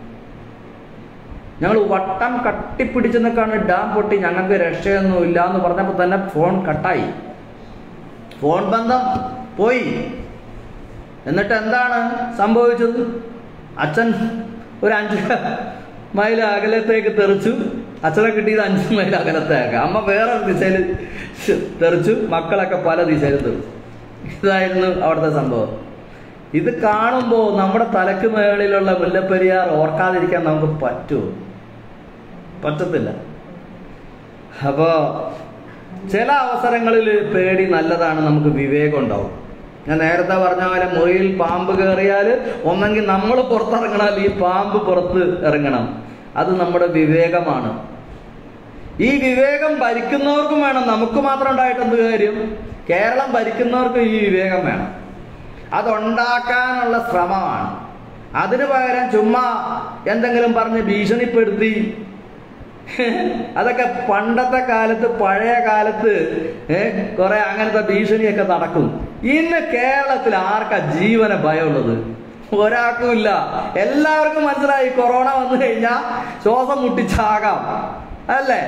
S1: ഞങ്ങൾ വട്ടം കട്ടിപ്പിടിച്ചു നിൽക്കാണ് ഡാം പൊട്ടി ഞങ്ങൾക്ക് രക്ഷയൊന്നും ഇല്ല എന്ന് പറഞ്ഞപ്പോൾ തന്നെ ഫോൺ കട്ടായി ഫോൺ ബന്ധം പോയി എന്നിട്ട് എന്താണ് സംഭവിച്ചത് അച്ഛൻ ഒരു അഞ്ച് മൈൽ അകലത്തേക്ക് തെറിച്ചു അച്ഛനെ കിട്ടിയത് അഞ്ച് മൈൽ അകലത്തേക്ക് അമ്മ വേറെ ദിശയിൽ തെറിച്ചു മക്കളൊക്കെ പല ദിശയിൽ തെറിച്ചു ഇതായിരുന്നു അവിടുത്തെ സംഭവം ഇത് കാണുമ്പോൾ നമ്മുടെ തലക്ക് മേളിലുള്ള മുല്ലപ്പെരിയാർ ഓർക്കാതിരിക്കാൻ നമുക്ക് പറ്റുമോ പറ്റത്തില്ല അപ്പോ ചില അവസരങ്ങളിൽ പേടി നല്ലതാണ് നമുക്ക് വിവേകം ഉണ്ടാവും ഞാൻ നേരത്തെ പറഞ്ഞ പോലെ മുറിയിൽ പാമ്പ് കയറിയാൽ ഒന്നെങ്കിൽ നമ്മൾ പുറത്തിറങ്ങണം അല്ലെങ്കിൽ ഈ പാമ്പ് പുറത്ത് ഇറങ്ങണം അത് നമ്മുടെ വിവേകമാണ് ഈ വിവേകം ഭരിക്കുന്നവർക്കും വേണം നമുക്ക് മാത്രം ഉണ്ടായിട്ട് എന്ത് കാര്യം കേരളം ഭരിക്കുന്നവർക്കും ഈ വിവേകം വേണം അതുണ്ടാക്കാനുള്ള ശ്രമമാണ് അതിനു പകരം ചുമ്മാ എന്തെങ്കിലും പറഞ്ഞ് ഭീഷണിപ്പെടുത്തി അതൊക്കെ പണ്ടത്തെ കാലത്ത് പഴയ കാലത്ത് ഏഹ് കുറെ അങ്ങനത്തെ ഭീഷണിയൊക്കെ നടക്കും ഇന്ന് കേരളത്തിൽ ആർക്കാ ജീവന ഭയമുള്ളത് ഒരാൾക്കും ഇല്ല എല്ലാവർക്കും മനസ്സിലായി കൊറോണ വന്നു കഴിഞ്ഞാൽ ശ്വാസം മുട്ടിച്ചാകാം അല്ലേ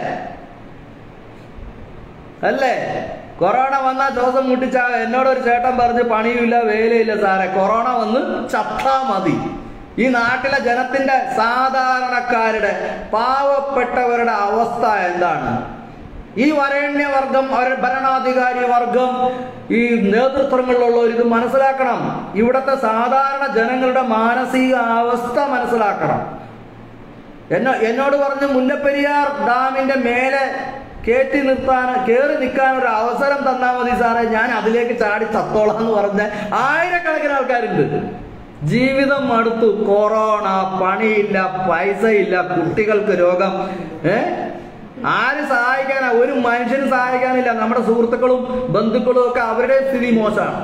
S1: അല്ലേ കൊറോണ വന്നാൽ ശ്വാസം മുട്ടിച്ചാകാം എന്നോട് ഒരു ചേട്ടൻ പറഞ്ഞ് പണിയുമില്ല വേലയില്ല സാറേ കൊറോണ വന്ന് ചത്താ മതി ഈ നാട്ടിലെ ജനത്തിന്റെ സാധാരണക്കാരുടെ പാവപ്പെട്ടവരുടെ അവസ്ഥ എന്താണ് ഈ വരേണ്യവർഗം അവർ ഭരണാധികാരി വർഗം ഈ നേതൃത്വങ്ങളിലുള്ളവർ ഇത് മനസ്സിലാക്കണം ഇവിടുത്തെ സാധാരണ ജനങ്ങളുടെ മാനസിക അവസ്ഥ മനസ്സിലാക്കണം എന്നോ എന്നോട് പറഞ്ഞു മുല്ലപ്പെരിയാർ ഡാമിന്റെ മേലെ കയറ്റി നിർത്താൻ കയറി നിൽക്കാൻ ഒരു അവസരം തന്നാൽ മതി സാറേ ഞാൻ അതിലേക്ക് ചാടി ചത്തോളാം എന്ന് പറഞ്ഞ ആയിരക്കണക്കിന് ആൾക്കാരുണ്ട് ജീവിതം മടുത്തു കൊറോണ പണിയില്ല പൈസ ഇല്ല കുട്ടികൾക്ക് രോഗം ഏ ആര് സഹായിക്കാനാ ഒരു മനുഷ്യന് സഹായിക്കാനില്ല നമ്മുടെ സുഹൃത്തുക്കളും ബന്ധുക്കളും ഒക്കെ അവരുടെ സ്ഥിതി മോശമാണ്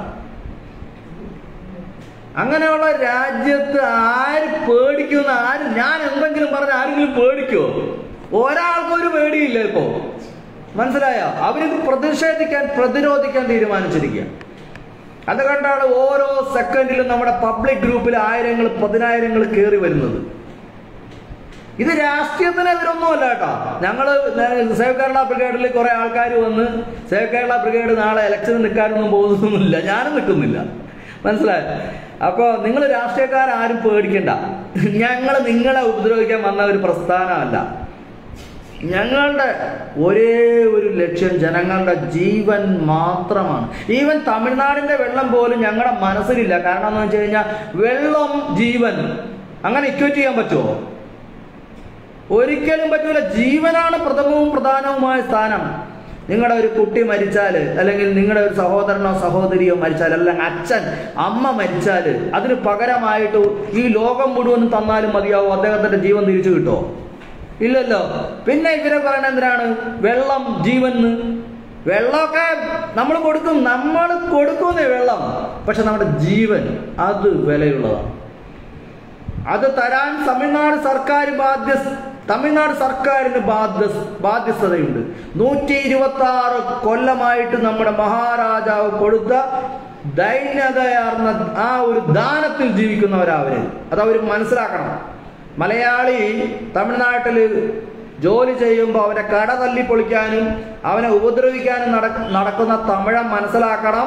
S1: അങ്ങനെയുള്ള രാജ്യത്ത് ആര് പേടിക്കുന്ന ആര് ഞാൻ എന്തെങ്കിലും പറഞ്ഞ ആരെങ്കിലും പേടിക്കോ ഒരാൾക്കും ഒരു പേടിയില്ല ഇപ്പോ മനസ്സിലായോ അവരിത് പ്രതിഷേധിക്കാൻ പ്രതിരോധിക്കാൻ തീരുമാനിച്ചിരിക്കുക അതുകൊണ്ടാണ് ഓരോ സെക്കൻഡിലും നമ്മുടെ പബ്ലിക് ഗ്രൂപ്പിൽ ആയിരങ്ങൾ പതിനായിരങ്ങൾ കയറി വരുന്നത് ഇത് രാഷ്ട്രീയത്തിനെതിരൊന്നുമല്ല കേട്ടോ ഞങ്ങള് സേവ് കേരള ബ്രിഗേഡിൽ കുറെ ആൾക്കാർ വന്ന് സേവ് കേരള ബ്രിഗേഡ് നാളെ ഇലക്ഷന് നിൽക്കാനൊന്നും പോകുന്നൊന്നുമില്ല ഞാനും നിൽക്കുന്നില്ല മനസ്സിലായോ അപ്പോ നിങ്ങൾ രാഷ്ട്രീയക്കാരും പേടിക്കണ്ട ഞങ്ങൾ നിങ്ങളെ ഉപദ്രവിക്കാൻ വന്ന ഒരു പ്രസ്ഥാനമല്ല ഞങ്ങളുടെ ഒരേ ഒരു ലക്ഷ്യം ജനങ്ങളുടെ ജീവൻ മാത്രമാണ് ഈവൻ തമിഴ്നാടിന്റെ വെള്ളം പോലും ഞങ്ങളുടെ മനസ്സിലില്ല കാരണം എന്ന് വെച്ച് കഴിഞ്ഞാൽ വെള്ളം ജീവൻ അങ്ങനെ ഇക്വേറ്റ് ചെയ്യാൻ പറ്റുമോ ഒരിക്കലും പറ്റൂല ജീവനാണ് പ്രഥമവും പ്രധാനവുമായ സ്ഥാനം നിങ്ങളുടെ ഒരു കുട്ടി മരിച്ചാൽ അല്ലെങ്കിൽ നിങ്ങളുടെ ഒരു സഹോദരനോ സഹോദരിയോ മരിച്ചാൽ അല്ലെങ്കിൽ അച്ഛൻ അമ്മ മരിച്ചാൽ അതിന് പകരമായിട്ട് ഈ ലോകം മുഴുവൻ തന്നാലും മതിയാവും അദ്ദേഹത്തിന്റെ ജീവൻ തിരിച്ചു കിട്ടുമോ ഇല്ലല്ലോ പിന്നെ ഇവരെ പറയുന്നത് എന്തിനാണ് വെള്ളം ജീവൻ വെള്ളമൊക്കെ നമ്മൾ കൊടുക്കും നമ്മൾ കൊടുക്കുന്നേ വെള്ളം പക്ഷെ നമ്മുടെ ജീവൻ അത് വിലയുള്ളതാണ് അത് തരാൻ തമിഴ്നാട് സർക്കാർ ബാധ്യ തമിഴ്നാട് സർക്കാരിന് ബാധ്യ ബാധ്യസ്ഥതയുണ്ട് നൂറ്റി ഇരുപത്തി ആറ് കൊല്ലമായിട്ട് നമ്മുടെ മഹാരാജാവ് കൊടുത്ത ദൈന്യതയാർന്ന ആ ഒരു ദാനത്തിൽ ജീവിക്കുന്നവരാ അവര് അത് അവർ മനസ്സിലാക്കണം മലയാളി തമിഴ്നാട്ടിൽ ജോലി ചെയ്യുമ്പോൾ അവനെ കട തല്ലി പൊളിക്കാനും അവനെ ഉപദ്രവിക്കാനും നട നടക്കുന്ന തമിഴൻ മനസ്സിലാക്കണം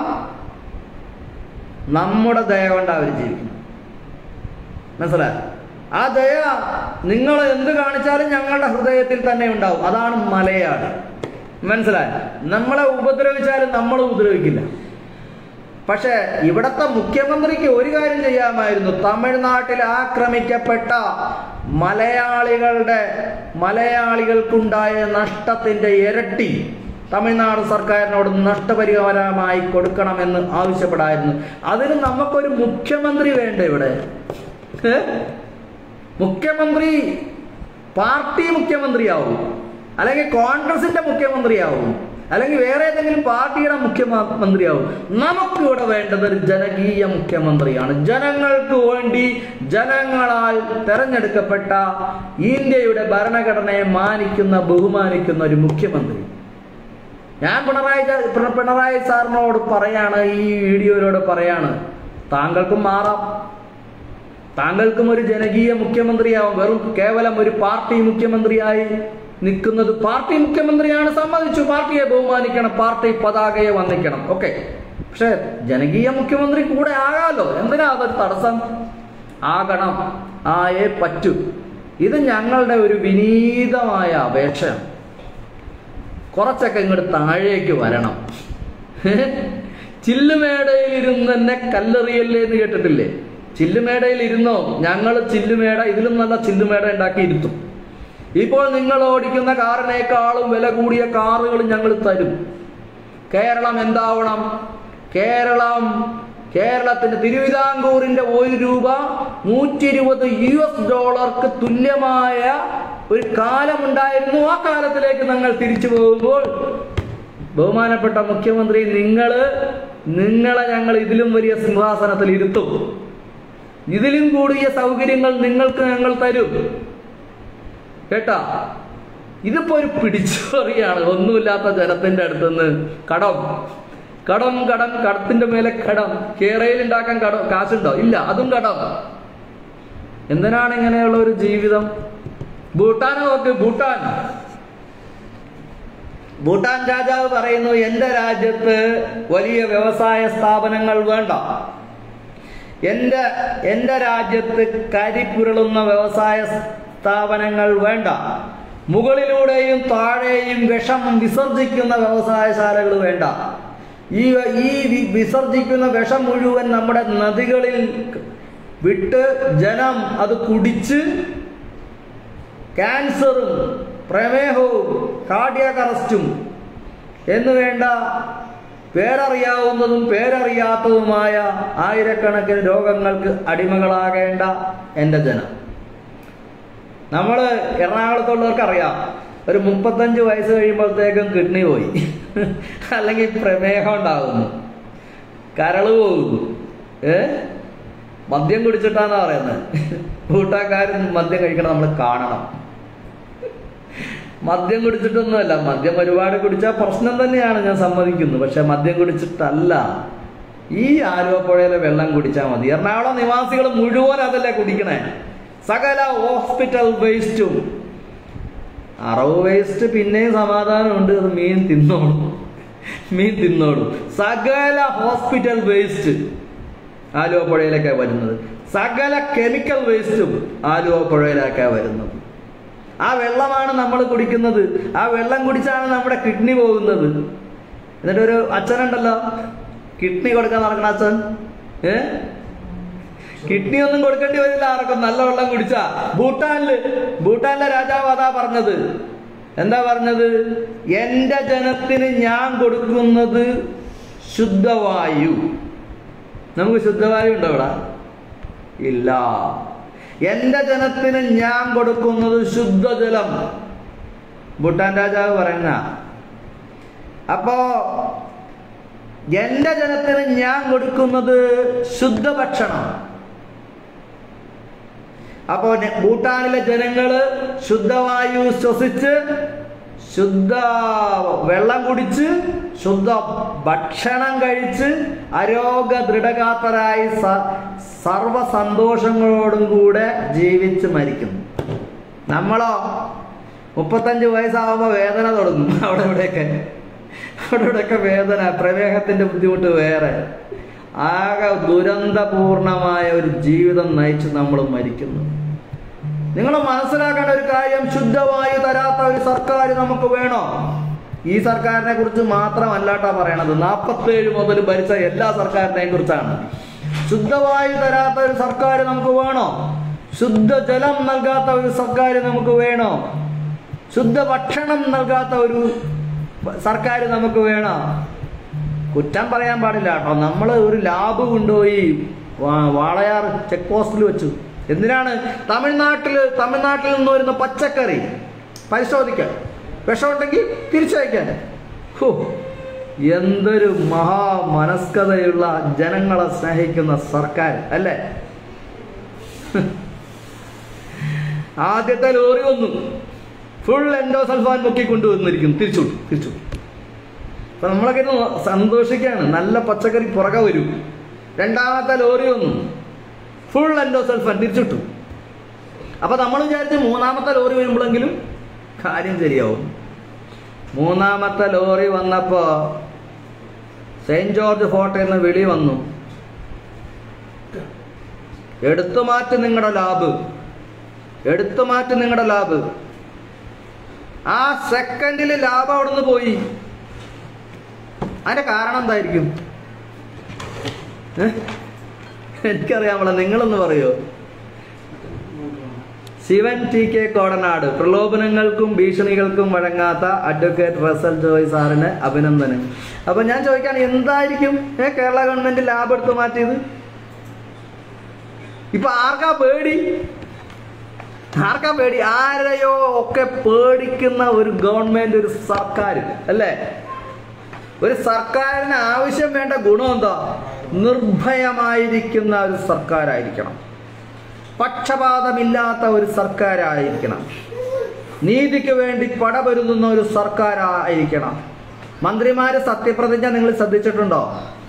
S1: നമ്മുടെ ദയ കൊണ്ട് അവർ ജീവിക്കുന്നു മനസ്സിലായി ആ ദയ നിങ്ങൾ എന്ത് കാണിച്ചാലും ഞങ്ങളുടെ ഹൃദയത്തിൽ തന്നെ ഉണ്ടാവും അതാണ് മലയാളി മനസ്സിലായി നമ്മളെ ഉപദ്രവിച്ചാലും നമ്മൾ ഉപദ്രവിക്കില്ല പക്ഷേ ഇവിടത്തെ മുഖ്യമന്ത്രിക്ക് ഒരു കാര്യം ചെയ്യാമായിരുന്നു തമിഴ്നാട്ടിൽ ആക്രമിക്കപ്പെട്ട മലയാളികളുടെ മലയാളികൾക്കുണ്ടായ നഷ്ടത്തിന്റെ ഇരട്ടി തമിഴ്നാട് സർക്കാരിനോട് നഷ്ടപരിഹാരമായി കൊടുക്കണമെന്ന് ആവശ്യപ്പെടായിരുന്നു അതിന് നമുക്കൊരു മുഖ്യമന്ത്രി വേണ്ടേ ഇവിടെ ഏ? മുഖ്യമന്ത്രി പാർട്ടി മുഖ്യമന്ത്രിയാവും അല്ലെങ്കിൽ കോൺഗ്രസിന്റെ മുഖ്യമന്ത്രിയാവും അല്ലെങ്കിൽ വേറെ ഏതെങ്കിലും പാർട്ടിയുടെ മുഖ്യമന്ത്രിയാവും നമുക്കിവിടെ വേണ്ടത് ഒരു ജനകീയ മുഖ്യമന്ത്രിയാണ് ജനങ്ങൾക്ക് വേണ്ടി ജനങ്ങളാൽ തെരഞ്ഞെടുക്കപ്പെട്ട ഇന്ത്യയുടെ ഭരണഘടനയെ മാനിക്കുന്ന ബഹുമാനിക്കുന്ന ഒരു മുഖ്യമന്ത്രി ഞാൻ പിണറായി ച- പിണ- പിണറായി സാറിനോട് പറയാണ് ഈ വീഡിയോയിലൂടെ പറയാണ് താങ്കൾക്കും മാറാം താങ്കൾക്കും ഒരു ജനകീയ മുഖ്യമന്ത്രിയാവും വെറും കേവലം ഒരു പാർട്ടി മുഖ്യമന്ത്രിയായി നിൽക്കുന്നത് പാർട്ടി മുഖ്യമന്ത്രിയാണ് സമ്മതിച്ചു പാർട്ടിയെ ബഹുമാനിക്കണം പാർട്ടി പതാകയെ വന്ദിക്കണം ഓക്കെ പക്ഷെ ജനകീയ മുഖ്യമന്ത്രി കൂടെ ആകാലോ എന്തിനാ അതൊരു തടസ്സം ആകണം ആയേ പറ്റൂ ഇത് ഞങ്ങളുടെ ഒരു വിനീതമായ അപേക്ഷയാണ് കുറച്ചൊക്കെ ഇങ്ങോട്ട് താഴേക്ക് വരണം ചില്ലുമേടയിൽ ഇരുന്ന് തന്നെ കല്ലെറിയല്ലേ എന്ന് കേട്ടിട്ടില്ലേ ചില്ലുമേടയിൽ ഇരുന്നോ ഞങ്ങൾ ചില്ലുമേട ഇതിലും നല്ല ചില്ലുമേട ഉണ്ടാക്കി ഇരുത്തും ഇപ്പോൾ നിങ്ങൾ ഓടിക്കുന്ന കാറിനേക്കാളും വില കൂടിയ കാറുകൾ ഞങ്ങൾ തരും കേരളം എന്താവണം കേരളം കേരളത്തിന്റെ തിരുവിതാംകൂറിന്റെ ഒരു രൂപ നൂറ്റി ഇരുപത് യു എസ് ഡോളർക്ക് തുല്യമായ ഒരു കാലമുണ്ടായിരുന്നു ആ കാലത്തിലേക്ക് ഞങ്ങൾ തിരിച്ചു പോകുമ്പോൾ ബഹുമാനപ്പെട്ട മുഖ്യമന്ത്രി നിങ്ങള് നിങ്ങളെ ഞങ്ങൾ ഇതിലും വലിയ സിംഹാസനത്തിൽ ഇരുത്തും ഇതിലും കൂടിയ സൗകര്യങ്ങൾ നിങ്ങൾക്ക് ഞങ്ങൾ തരും കേട്ടാ ഇതിപ്പോ ഒരു പിടിച്ചുപറിയാണ് ഒന്നുമില്ലാത്ത ജനത്തിന്റെ അടുത്തുനിന്ന് കടം കടം കടം കടത്തിന്റെ മേലെ കടം കേരയിൽ ഉണ്ടാക്കാൻ കടം കാശുണ്ടോ ഇല്ല അതും കടം എന്തിനാണ് ഇങ്ങനെയുള്ള ഒരു ജീവിതം ഭൂട്ടാൻ നോക്ക് ഭൂട്ടാൻ ഭൂട്ടാൻ രാജാവ് പറയുന്നു എന്റെ രാജ്യത്ത് വലിയ വ്യവസായ സ്ഥാപനങ്ങൾ വേണ്ട എൻ്റെ എൻ്റെ രാജ്യത്ത് കരിപ്പുരളുന്ന വ്യവസായ സ്ഥാപനങ്ങൾ വേണ്ട മുകളിലൂടെയും താഴെയും വിഷം വിസർജിക്കുന്ന വ്യവസായശാലകൾ വേണ്ട ഈ ഈ വി- വിസർജിക്കുന്ന വിഷം മുഴുവൻ നമ്മുടെ നദികളിൽ വിട്ട് ജനം അത് കുടിച്ച് ക്യാൻസറും പ്രമേഹവും കാർഡിയാക് അറസ്റ്റും എന്ന് വേണ്ട പേരറിയാവുന്നതും പേരറിയാത്തതുമായ ആയിരക്കണക്കിന് രോഗങ്ങൾക്ക് അടിമകളാകേണ്ട എൻ്റെ ജനം നമ്മൾ എറണാകുളത്തുള്ളവർക്ക് അറിയാം ഒരു മുപ്പത്തഞ്ച് വയസ്സ് കഴിയുമ്പോഴത്തേക്കും കിഡ്നി പോയി അല്ലെങ്കിൽ പ്രമേഹം ഉണ്ടാകുന്നു കരള് പോകുന്നു ഏ മദ്യം കുടിച്ചിട്ടാന്നാ പറയുന്നത് കൂട്ടാക്കാരൻ മദ്യം കഴിക്കണം നമ്മൾ കാണണം മദ്യം കുടിച്ചിട്ടൊന്നുമല്ല മദ്യം ഒരുപാട് കുടിച്ചാൽ പ്രശ്നം തന്നെയാണ് ഞാൻ സമ്മതിക്കുന്നു പക്ഷെ മദ്യം കുടിച്ചിട്ടല്ല ഈ ആലുവപ്പുഴയിലെ വെള്ളം കുടിച്ചാൽ മതി എറണാകുളം നിവാസികൾ മുഴുവൻ അതല്ലേ കുടിക്കണേ സകല ഹോസ്പിറ്റൽ വേസ്റ്റും അറവ് വേസ്റ്റ് പിന്നെയും സമാധാനമുണ്ട് അത് മീൻ തിന്നോളും മീൻ തിന്നോളും സകല ഹോസ്പിറ്റൽ വേസ്റ്റ് ആലുവ പുഴയിലേക്കാണ് വരുന്നത് സകല കെമിക്കൽ വേസ്റ്റും ആലുവ പുഴയിലേക്കാണ് വരുന്നത് ആ വെള്ളമാണ് നമ്മൾ കുടിക്കുന്നത് ആ വെള്ളം കുടിച്ചാണ് നമ്മുടെ കിഡ്നി പോകുന്നത് എന്നിട്ട് ഒരു അച്ഛനുണ്ടല്ലോ കിഡ്നി കൊടുക്കാൻ നടക്കണ അച്ഛൻ ഏ കിഡ്നി ഒന്നും കൊടുക്കേണ്ടി വരില്ല ആർക്കും നല്ല വെള്ളം കുടിച്ചാ ഭൂട്ടാനില് ഭൂട്ടാനിലെ രാജാവ് അതാ പറഞ്ഞത് എന്താ പറഞ്ഞത് എന്റെ ജനത്തിന് ഞാൻ കൊടുക്കുന്നത് ശുദ്ധവായു നമുക്ക് ശുദ്ധവായു ഉണ്ടോ ഇവിടെ ഇല്ല എന്റെ ജനത്തിന് ഞാൻ കൊടുക്കുന്നത് ശുദ്ധജലം ഭൂട്ടാൻ രാജാവ് പറയുന്ന അപ്പോ എന്റെ ജനത്തിന് ഞാൻ കൊടുക്കുന്നത് ശുദ്ധഭക്ഷണം അപ്പോ നെ- ഭൂട്ടാനിലെ ജനങ്ങള് ശുദ്ധവായു ശ്വസിച്ച് ശുദ്ധ വെള്ളം കുടിച്ച് ശുദ്ധ ഭക്ഷണം കഴിച്ച് അരോഗ ദൃഢഗാത്തരായി സ- സർവ സന്തോഷങ്ങളോടും കൂടെ ജീവിച്ച് മരിക്കുന്നു നമ്മളോ മുപ്പത്തഞ്ച് വയസ്സാവുമ്പോൾ വേദന തുടങ്ങും അവിടെ ഇവിടെയൊക്കെ അവിടെ ഇവിടെയൊക്കെ വേദന പ്രമേഹത്തിന്റെ ബുദ്ധിമുട്ട് വേറെ ആകെ ദുരന്തപൂർണമായ ഒരു ജീവിതം നയിച്ച് നമ്മൾ മരിക്കുന്നു നിങ്ങൾ മനസ്സിലാക്കേണ്ട ഒരു കാര്യം ശുദ്ധവായു തരാത്ത ഒരു സർക്കാർ നമുക്ക് വേണോ ഈ സർക്കാരിനെ കുറിച്ച് മാത്രമല്ലാട്ടാ പറയണത് നാൽപ്പത്തേഴ് മുതൽ ഭരിച്ച എല്ലാ സർക്കാരിനെയും കുറിച്ചാണ് ശുദ്ധവായു തരാത്ത ഒരു സർക്കാർ നമുക്ക് വേണോ ശുദ്ധജലം നൽകാത്ത ഒരു സർക്കാർ നമുക്ക് വേണോ ശുദ്ധ ഭക്ഷണം നൽകാത്ത ഒരു സർക്കാർ നമുക്ക് വേണോ കുറ്റം പറയാൻ പാടില്ല കേട്ടോ നമ്മൾ ഒരു ലാബ് കൊണ്ടുപോയി വാ- വാളയാർ ചെക്ക് പോസ്റ്റിൽ വെച്ചു എന്തിനാണ് തമിഴ്നാട്ടിൽ തമിഴ്നാട്ടിൽ നിന്ന് വരുന്ന പച്ചക്കറി പരിശോധിക്കാൻ വിഷമുണ്ടെങ്കിൽ തിരിച്ചയക്കാൻ ഹോ എന്തൊരു മഹാ മനസ്കതയുള്ള ജനങ്ങളെ സ്നേഹിക്കുന്ന സർക്കാർ അല്ലേ ആദ്യത്തെ ലോറി വന്നു ഫുൾ എൻഡോസൾഫാൻ മുക്കി കൊണ്ടുവന്നിരിക്കുന്നു തിരിച്ചു തിരിച്ചു അപ്പൊ നമ്മളൊക്കെ ഇരുന്ന് സന്തോഷിക്കുകയാണ് നല്ല പച്ചക്കറി പുറകെ വരും രണ്ടാമത്തെ ലോറി വന്നു ഫുൾ എൻഡോസൾഫാൻ തിരിച്ചിട്ടു അപ്പൊ നമ്മൾ വിചാരിച്ച് മൂന്നാമത്തെ ലോറി വരുമ്പോഴെങ്കിലും കാര്യം ശരിയാവും മൂന്നാമത്തെ ലോറി വന്നപ്പോ സെയിന്റ് ജോർജ് ഫോർട്ടിൽ നിന്ന് വിളി വന്നു എടുത്തു മാറ്റി നിങ്ങളുടെ ലാബ് എടുത്തു മാറ്റി നിങ്ങളുടെ ലാബ് ആ സെക്കൻഡിൽ ലാഭം അവിടുന്ന് പോയി അതിന്റെ കാരണം എന്തായിരിക്കും ഏ? എനിക്കറിയാമല്ലോ നിങ്ങളൊന്ന് പറയോ ശിവൻ ടി കെ കോടനാട് പ്രലോഭനങ്ങൾക്കും ഭീഷണികൾക്കും വഴങ്ങാത്ത അഡ്വക്കേറ്റ് റസൽ ജോയ് സാറിന് അഭിനന്ദനം അപ്പൊ ഞാൻ ചോദിക്കാൻ എന്തായിരിക്കും ഏ കേരള ഗവൺമെന്റ് ലാഭം എടുത്തു മാറ്റിയത് ഇപ്പൊ ആർക്കാ പേടി ആർക്കാ പേടി ആരെയോ ഒക്കെ പേടിക്കുന്ന ഒരു ഗവൺമെന്റ് ഒരു സർക്കാർ അല്ലേ ഒരു സർക്കാരിന് ആവശ്യം വേണ്ട ഗുണം എന്താ നിർഭയമായിരിക്കുന്ന ഒരു സർക്കാരായിരിക്കണം പക്ഷപാതമില്ലാത്ത ഒരു സർക്കാരായിരിക്കണം നീതിക്ക് വേണ്ടി പടപൊരുതുന്ന ഒരു സർക്കാരായിരിക്കണം മന്ത്രിമാര് സത്യപ്രതിജ്ഞ നിങ്ങൾ ശ്രദ്ധിച്ചിട്ടുണ്ടോ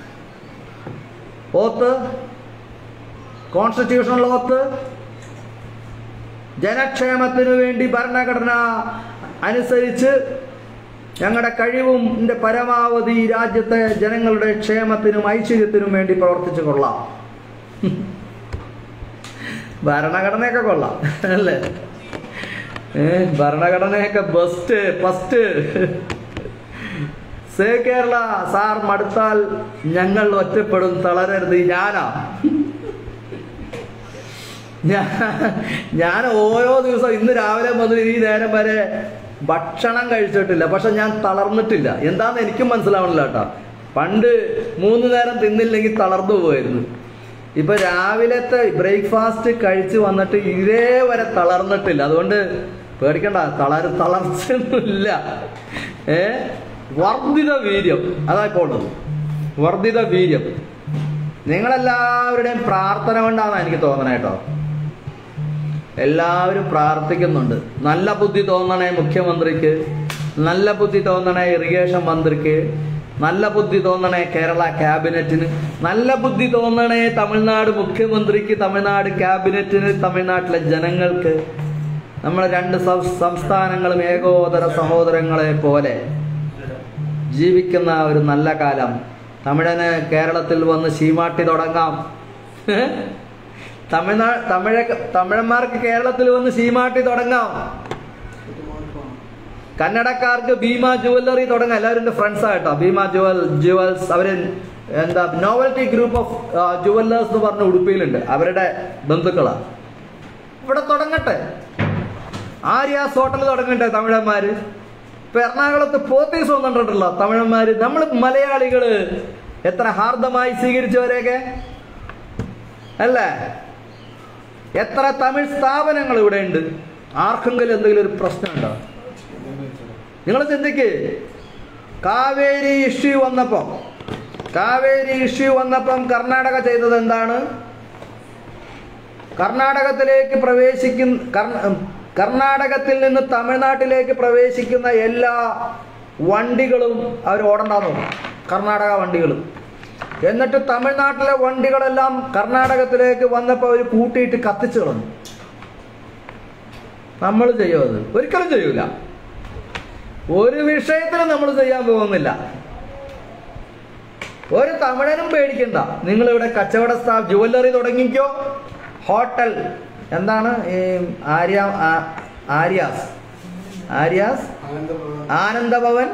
S1: ഓത്ത് കോൺസ്റ്റിറ്റ്യൂഷണൽ ഓത്ത് ജനക്ഷേമത്തിനു വേണ്ടി ഭരണഘടന അനുസരിച്ച് ഞങ്ങളുടെ കഴിവും ന്റെ പരമാവധി ഈ രാജ്യത്തെ ജനങ്ങളുടെ ക്ഷേമത്തിനും ഐശ്വര്യത്തിനും വേണ്ടി പ്രവർത്തിച്ചു കൊള്ളാം ഭരണഘടനയൊക്കെ കൊള്ളാം അല്ലേ ഏ ഭരണഘടനയൊക്കെ best first say Kerala sir മടുത്താൽ ഞങ്ങൾ ഒറ്റപ്പെടും തളരരുത് ഞാനാ ഞാൻ ഞാൻ ഓരോ ദിവസം ഇന്ന് രാവിലെ മുതൽ ഈ നേരം വരെ ഭക്ഷണം കഴിച്ചിട്ടില്ല പക്ഷെ ഞാൻ തളർന്നിട്ടില്ല എന്താന്ന് എനിക്കും മനസ്സിലാവണില്ല കേട്ടോ പണ്ട് മൂന്ന് നേരം തിന്നില്ലെങ്കിൽ തളർന്നു പോയിരുന്നു ഇപ്പൊ രാവിലത്തെ ബ്രേക്ക്ഫാസ്റ്റ് കഴിച്ച് വന്നിട്ട് ഇതേവരെ തളർന്നിട്ടില്ല അതുകൊണ്ട് പേടിക്കണ്ട തളർ തളർച്ചയൊന്നുമില്ല ഏ വർദ്ധിത വീര്യം അതാ ഇപ്പോൾ ഉള്ളത് വർദ്ധിത വീര്യം നിങ്ങളെല്ലാവരുടെയും പ്രാർത്ഥന കൊണ്ടാണ് എനിക്ക് തോന്നണേ കേട്ടോ എല്ലാവരും പ്രാർത്ഥിക്കുന്നുണ്ട് നല്ല ബുദ്ധി തോന്നണേ മുഖ്യമന്ത്രിക്ക് നല്ല ബുദ്ധി തോന്നണേ ഇറിഗേഷൻ മന്ത്രിക്ക് നല്ല ബുദ്ധി തോന്നണേ കേരള ക്യാബിനറ്റിന് നല്ല ബുദ്ധി തോന്നണേ തമിഴ്നാട് മുഖ്യമന്ത്രിക്ക് തമിഴ്നാട് ക്യാബിനറ്റിന് തമിഴ്നാട്ടിലെ ജനങ്ങൾക്ക് നമ്മുടെ രണ്ട് സം- സംസ്ഥാനങ്ങളും ഏകോദര സഹോദരങ്ങളെ പോലെ ജീവിക്കുന്ന ഒരു നല്ല കാലം തമിഴന് കേരളത്തിൽ വന്ന് ശീമാട്ടി തുടങ്ങാം തമിഴ്നാട് തമിഴ തമിഴന്മാർക്ക് കേരളത്തിൽ വന്ന് ശീമാട്ടി തുടങ്ങാം കന്നഡക്കാർക്ക് ഭീമ ജുവല്ലറി തുടങ്ങാം എല്ലാവരും എൻ്റെ ഫ്രണ്ട്സ് ആയിട്ടോ ഭീമ ജുവൽ ജുവൽസ് അവര് എന്താ നോവൽറ്റി ഗ്രൂപ്പ് ഓഫ് ജുവല്ലേഴ്സ് എന്ന് പറഞ്ഞ ഉടുപ്പിയിലുണ്ട് അവരുടെ ബന്ധുക്കളാണ് ഇവിടെ തുടങ്ങട്ടെ ആര്യാസ് ഹോട്ടൽ തുടങ്ങട്ടെ തമിഴന്മാര് ഇപ്പൊ എറണാകുളത്ത് പോത്തീസ് വന്നിട്ടുണ്ടല്ലോ തമിഴന്മാര് നമ്മൾ മലയാളികള് എത്ര ഹാർദമായി സ്വീകരിച്ചവരെയൊക്കെ അല്ലേ എത്ര തമിഴ് സ്ഥാപനങ്ങൾ ഇവിടെ ഉണ്ട് ആർക്കെങ്കിലും എന്തെങ്കിലും ഒരു പ്രശ്നമുണ്ടോ നിങ്ങൾ ചിന്തിക്ക് കാവേരി ഇഷ്യൂ വന്നപ്പോ കാവേരി ഇഷ്യൂ വന്നപ്പം കർണാടക ചെയ്തത് എന്താണ് കർണാടകത്തിലേക്ക് പ്രവേശിക്കുന്ന കർണ- കർണാടകത്തിൽ നിന്ന് തമിഴ്നാട്ടിലേക്ക് പ്രവേശിക്കുന്ന എല്ലാ വണ്ടികളും അവർ ഓടണ്ടാന്ന് പറഞ്ഞു കർണാടക വണ്ടികൾ എന്നിട്ട് തമിഴ്നാട്ടിലെ വണ്ടികളെല്ലാം കർണാടകത്തിലേക്ക് വന്നപ്പോൾ അവർ കൂട്ടിയിട്ട് കത്തിച്ചു കളഞ്ഞു നമ്മൾ ചെയ്യോ അത് ഒരിക്കലും ചെയ്യൂല ഒരു വിഷയത്തിലും നമ്മൾ ചെയ്യാൻ പോകുന്നില്ല ഒരു തമിഴനും പേടിക്കണ്ട നിങ്ങൾ ഇവിടെ കച്ചവട സ്ഥാ ജുവല്ലറി തുടങ്ങിക്കോ ഹോട്ടൽ എന്താണ് ഈ ആര്യ ആ- ആര്യാസ് ആര്യാസ് ആനന്ദഭവൻ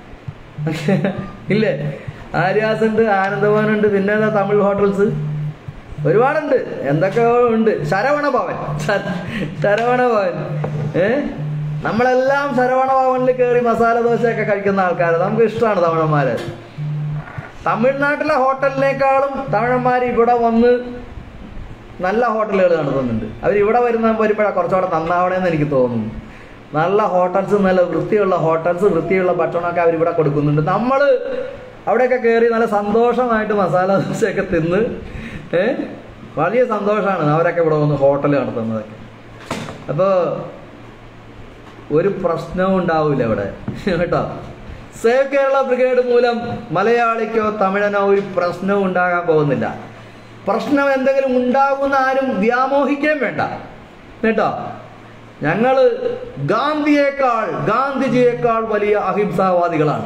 S1: ഇല്ലേ ആര്യാസ് ഉണ്ട് ആനന്ദഭവൻ ഉണ്ട് പിന്നെ ഏതാ തമിഴ് ഹോട്ടൽസ് ഒരുപാടുണ്ട് എന്തൊക്കെയോ ഉണ്ട് ശരവണ ഭവൻ ശര- ശരവണ ഭവൻ ഏ നമ്മളെല്ലാം ശരവണ ഭവനിൽ കയറി മസാല ദോശയൊക്കെ കഴിക്കുന്ന ആൾക്കാർ നമുക്ക് ഇഷ്ടമാണ് തമിഴന്മാര് തമിഴ്നാട്ടിലെ ഹോട്ടലിനേക്കാളും തമിഴന്മാർ ഇവിടെ വന്ന് നല്ല ഹോട്ടലുകൾ നടത്തുന്നുണ്ട് അവർ ഇവിടെ വരുന്ന വരുമ്പോഴാണ് കുറച്ചുകൂടെ നന്നാവണമെന്ന് എനിക്ക് തോന്നുന്നു നല്ല ഹോട്ടൽസ് നല്ല വൃത്തിയുള്ള ഹോട്ടൽസ് വൃത്തിയുള്ള ഭക്ഷണമൊക്കെ അവർ ഇവിടെ കൊടുക്കുന്നുണ്ട് നമ്മൾ അവിടെയൊക്കെ കയറി നല്ല സന്തോഷമായിട്ട് മസാല ദോശയൊക്കെ തിന്ന് ഏ വലിയ സന്തോഷമാണ് അവരൊക്കെ ഇവിടെ വന്ന് ഹോട്ടൽ നടത്തുന്നതൊക്കെ അപ്പോൾ ഒരു പ്രശ്നവും ഉണ്ടാവില്ല ഇവിടെ കേട്ടോ സേവ് കേരള ബ്രിഗേഡ് മൂലം മലയാളിക്കോ തമിഴനോ ഒരു പ്രശ്നവും ഉണ്ടാകാൻ പോകുന്നില്ല പ്രശ്നം എന്തെങ്കിലും ഉണ്ടാകുന്ന ആരും വ്യാമോഹിക്കുകയും വേണ്ട കേട്ടോ ഞങ്ങള് ഗാന്ധിയേക്കാൾ ഗാന്ധിജിയേക്കാൾ വലിയ അഹിംസാവാദികളാണ്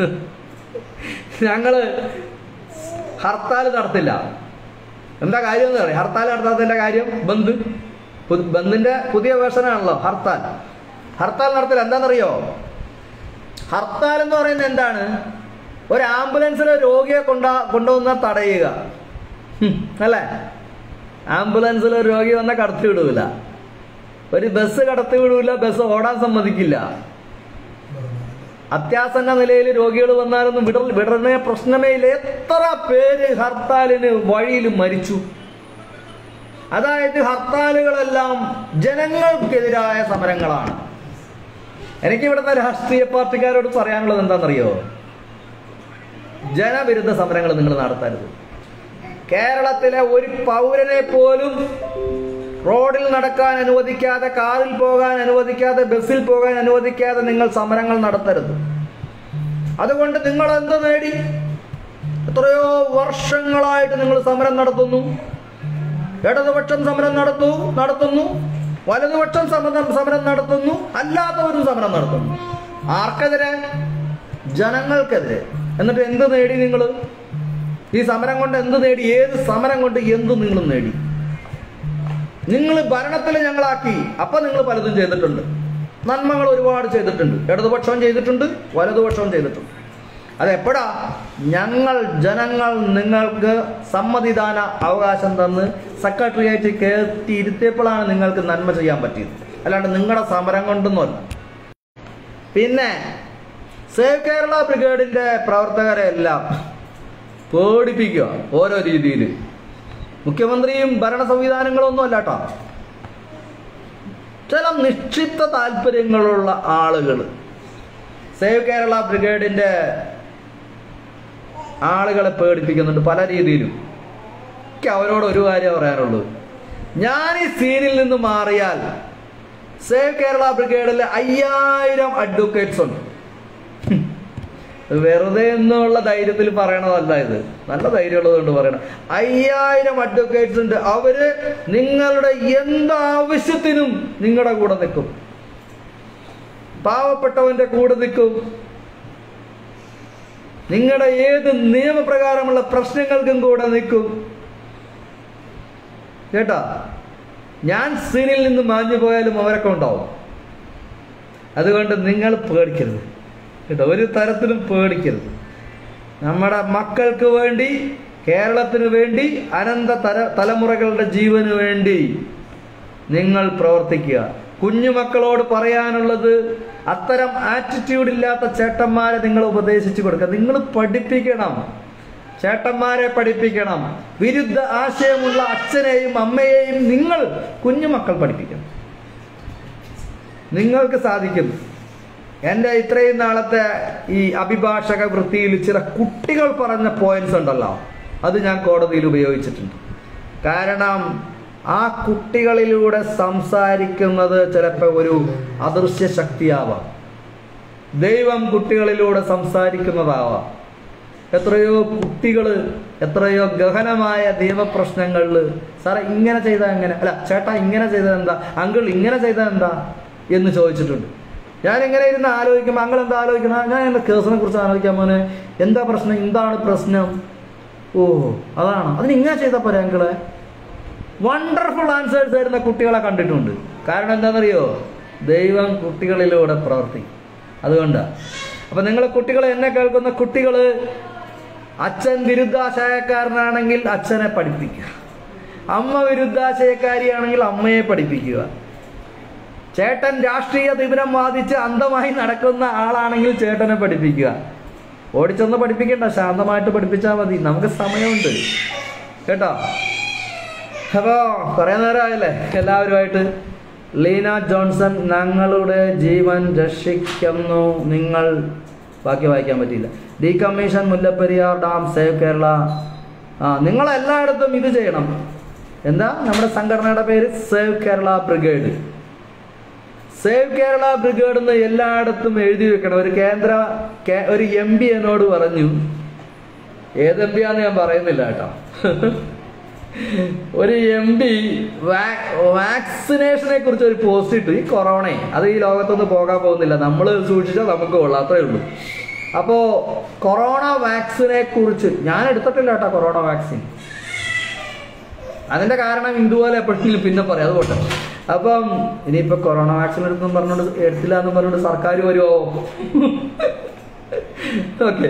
S1: ഞങ്ങള് ഹർത്താൽ നടത്തില്ല എന്താ കാര്യം എന്ന് പറയാം ഹർത്താൽ നടത്താത്തതിന്റെ കാര്യം ബന്ദ് പു- ബന്ദിന്റെ പുതിയ വേർഷനാണല്ലോ ഹർത്താൽ ഹർത്താൽ നടത്തില്ല എന്താണെന്നറിയോ ഹർത്താൽ എന്ന് പറയുന്നത് എന്താണ് ഒരു ആംബുലൻസിലെ രോഗിയെ കൊണ്ടാ കൊണ്ടുവന്ന തടയുക ഹും, അല്ലേ ആംബുലൻസിൽ ഒരു രോഗി വന്നാൽ കടത്തി വിടൂല ഒരു ബസ് കടത്തി വിടൂല ബസ് ഓടാൻ സമ്മതിക്കില്ല അത്യാസന്ന നിലയിൽ രോഗികൾ വന്നാലൊന്നും വിട വിടണ പ്രശ്നമേ ഇല്ല എത്ര പേര് ഹർത്താലിന് വഴിയിൽ മരിച്ചു അതായത് ഹർത്താലുകളെല്ലാം ജനങ്ങൾക്കെതിരായ സമരങ്ങളാണ് എനിക്ക് ഇവിടുത്തെ രാഷ്ട്രീയ പാർട്ടിക്കാരോട് പറയാനുള്ളത് എന്താണെന്നറിയോ ജനവിരുദ്ധ സമരങ്ങൾ നിങ്ങൾ നടത്തരുത് കേരളത്തിലെ ഒരു പൗരനെ പോലും റോഡിൽ നടക്കാൻ അനുവദിക്കാതെ കാറിൽ പോകാൻ അനുവദിക്കാതെ ബസ്സിൽ പോകാൻ അനുവദിക്കാതെ നിങ്ങൾ സമരങ്ങൾ നടത്തരുത് അതുകൊണ്ട് നിങ്ങൾ എന്ത് നേടി എത്രയോ വർഷങ്ങളായിട്ട് നിങ്ങൾ സമരം നടത്തുന്നു ഇടതുപക്ഷം സമരം നടത്തു നടത്തുന്നു വലതുപക്ഷം സമരം സമരം നടത്തുന്നു അല്ലാത്തവരും സമരം നടത്തുന്നു ആർക്കെതിരെ ജനങ്ങൾക്കെതിരെ എന്നിട്ട് എന്ത് നേടി നിങ്ങൾ ഈ സമരം കൊണ്ട് എന്ത് നേടി ഏത് സമരം കൊണ്ട് എന്ത് നിങ്ങൾ നേടി നിങ്ങൾ ഭരണത്തിൽ ഞങ്ങളാക്കി അപ്പൊ നിങ്ങൾ പലതും ചെയ്തിട്ടുണ്ട് നന്മകൾ ഒരുപാട് ചെയ്തിട്ടുണ്ട് ഇടതുപക്ഷവും ചെയ്തിട്ടുണ്ട് വലതുപക്ഷവും ചെയ്തിട്ടുണ്ട് അതെപ്പോഴാ ഞങ്ങൾ ജനങ്ങൾ നിങ്ങൾക്ക് സമ്മതിദാന അവകാശം തന്ന് സെക്രട്ടറിയേറ്റ് കയറ്റി ഇരുത്തിയപ്പോഴാണ് നിങ്ങൾക്ക് നന്മ ചെയ്യാൻ പറ്റിയത് അല്ലാണ്ട് നിങ്ങളുടെ സമരം കൊണ്ടൊന്നുമല്ല പിന്നെ സേവ് കേരള ബ്രിഗേഡിന്റെ പ്രവർത്തകരെ എല്ലാം പേടിപ്പിക്കുക ഓരോ രീതിയിൽ മുഖ്യമന്ത്രിയും ഭരണ സംവിധാനങ്ങളും ഒന്നും അല്ല കേട്ടോ ചില നിക്ഷിപ്ത താല്പര്യങ്ങളുള്ള ആളുകൾ സേവ് കേരള ബ്രിഗേഡിന്റെ ആളുകളെ പേടിപ്പിക്കുന്നുണ്ട് പല രീതിയിലും എനിക്ക് അവരോട് ഒരു കാര്യം പറയാനുള്ളൂ ഞാൻ ഈ സീനിൽ നിന്ന് മാറിയാൽ സേവ് കേരള ബ്രിഗേഡിൽ അയ്യായിരം അഡ്വക്കേറ്റ്സ് ഉണ്ട് ഹും. വെറുതെ എന്നുള്ള ധൈര്യത്തിൽ പറയണതല്ല ഇത് നല്ല ധൈര്യമുള്ളത് കൊണ്ട് പറയണം അയ്യായിരം അഡ്വക്കേറ്റ്സ് ഉണ്ട് അവര് നിങ്ങളുടെ എന്ത് ആവശ്യത്തിനും നിങ്ങളുടെ കൂടെ നിൽക്കും പാവപ്പെട്ടവന്റെ കൂടെ നിൽക്കും നിങ്ങളുടെ ഏത് നിയമപ്രകാരമുള്ള പ്രശ്നങ്ങൾക്കും കൂടെ നിൽക്കും കേട്ടാ ഞാൻ സീനിൽ നിന്ന് മാഞ്ഞു പോയാലും അവരൊക്കെ ഉണ്ടാവും അതുകൊണ്ട് നിങ്ങൾ പേടിക്കരുത് കേട്ടോ ഒരു തരത്തിലും പേടിക്കരുത് നമ്മുടെ മക്കൾക്ക് വേണ്ടി കേരളത്തിന് വേണ്ടി അനന്ത തല തലമുറകളുടെ ജീവന് വേണ്ടി നിങ്ങൾ പ്രവർത്തിക്കുക കുഞ്ഞുമക്കളോട് പറയാനുള്ളത് അത്തരം ആറ്റിറ്റ്യൂഡ് ഇല്ലാത്ത ചേട്ടന്മാരെ നിങ്ങൾ ഉപദേശിച്ചു കൊടുക്കുക നിങ്ങൾ പഠിപ്പിക്കണം ചേട്ടന്മാരെ പഠിപ്പിക്കണം വിരുദ്ധ ആശയമുള്ള അച്ഛനെയും അമ്മയെയും നിങ്ങൾ കുഞ്ഞുമക്കൾ പഠിപ്പിക്കണം നിങ്ങൾക്ക് സാധിക്കും എൻ്റെ ഇത്രയും നാളത്തെ ഈ അഭിഭാഷക വൃത്തിയിൽ ചില കുട്ടികൾ പറഞ്ഞ പോയിന്റ്സ് ഉണ്ടല്ലോ അത് ഞാൻ കോടതിയിൽ ഉപയോഗിച്ചിട്ടുണ്ട് കാരണം ആ കുട്ടികളിലൂടെ സംസാരിക്കുന്നത് ചിലപ്പോൾ ഒരു അദൃശ്യ ശക്തിയാവാം ദൈവം കുട്ടികളിലൂടെ സംസാരിക്കുന്നതാവാം എത്രയോ കുട്ടികൾ എത്രയോ ഗഹനമായ നിയമപ്രശ്നങ്ങളിൽ സാറേ ഇങ്ങനെ ചെയ്താൽ എങ്ങനെ അല്ല ചേട്ടാ ഇങ്ങനെ ചെയ്തത് എന്താ അങ്കിൾ ഇങ്ങനെ ചെയ്തത് എന്താ എന്ന് ചോദിച്ചിട്ടുണ്ട് ഞാൻ ഇങ്ങനെ ഇരുന്ന് ആലോചിക്കുമ്പോൾ അങ്കിൾ എന്താ ആലോചിക്കണം ഞാൻ എൻ്റെ കേസിനെ കുറിച്ച് ആലോചിക്കാൻ മോനെ എന്താ പ്രശ്നം എന്താണ് പ്രശ്നം ഓ അതാണ് അതിന് ഇങ്ങനെ ചെയ്താൽ പോരെ അങ്കിളെ വണ്ടർഫുൾ ആൻസേഴ്സ് തരുന്ന കുട്ടികളെ കണ്ടിട്ടുണ്ട് കാരണം എന്താണെന്നറിയോ ദൈവം കുട്ടികളിലൂടെ പ്രവർത്തിക്കും അതുകൊണ്ടാണ് അപ്പം നിങ്ങൾ കുട്ടികൾ എന്നെ കേൾക്കുന്ന കുട്ടികൾ അച്ഛൻ വിരുദ്ധാശയക്കാരനാണെങ്കിൽ അച്ഛനെ പഠിപ്പിക്കുക അമ്മ വിരുദ്ധാശയക്കാരിയാണെങ്കിൽ അമ്മയെ പഠിപ്പിക്കുക ചേട്ടൻ രാഷ്ട്രീയ തിമിരം വാദിച്ച് അന്ധമായി നടക്കുന്ന ആളാണെങ്കിൽ ചേട്ടനെ പഠിപ്പിക്കുക ഓടിച്ചൊന്ന് പഠിപ്പിക്കണ്ട ശാന്തമായിട്ട് പഠിപ്പിച്ചാൽ മതി നമുക്ക് സമയമുണ്ട് കേട്ടോ അപ്പോൾ കുറേ നേരമായല്ലേ എല്ലാവരുമായിട്ട് ലീന ജോൺസൺ ഞങ്ങളുടെ ജീവൻ രക്ഷിക്കുന്നു നിങ്ങൾ ബാക്കി വായിക്കാൻ പറ്റിയില്ല the commission Mullaperiyar dam save Kerala ആ നിങ്ങൾ എല്ലായിടത്തും ഇത് ചെയ്യണം എന്താ നമ്മുടെ സംഘടനയുടെ പേര് save Kerala brigade save Kerala brigade എന്ന് എല്ലായിടത്തും എഴുതി വെക്കണം ഒരു കേന്ദ്ര കേ- ഒരു എം പി എന്നോട് പറഞ്ഞു ഏത് എം പി ആന്ന് ഞാൻ പറയുന്നില്ല കേട്ടോ ഒരു എം പി വാക്സിനേഷനെ കുറിച്ച് ഒരു പോസ്റ്റ് ഇട്ടു ഈ കൊറോണയെ അത് ഈ ലോകത്തൊന്നും പോകാൻ പോകുന്നില്ല നമ്മൾ സൂക്ഷിച്ചാൽ നമുക്ക് കൊള്ളാം അത്രേ ഉള്ളൂ അപ്പോൾ കൊറോണ വാക്സിനെ കുറിച്ച് ഞാൻ എടുത്തിട്ടില്ല കേട്ടോ കൊറോണ വാക്സിൻ അതിന്റെ കാരണം ഇതുപോലെ എപ്പോഴെങ്കിലും പിന്നെ പറയാം അത് പോട്ടെ അപ്പം ഇനിയിപ്പോ കൊറോണ വാക്സിൻ എടുത്തെന്ന് പറഞ്ഞോണ്ട് എടുത്തില്ല എന്ന് പറഞ്ഞോണ്ട് സർക്കാർ വരുമോ ഓക്കെ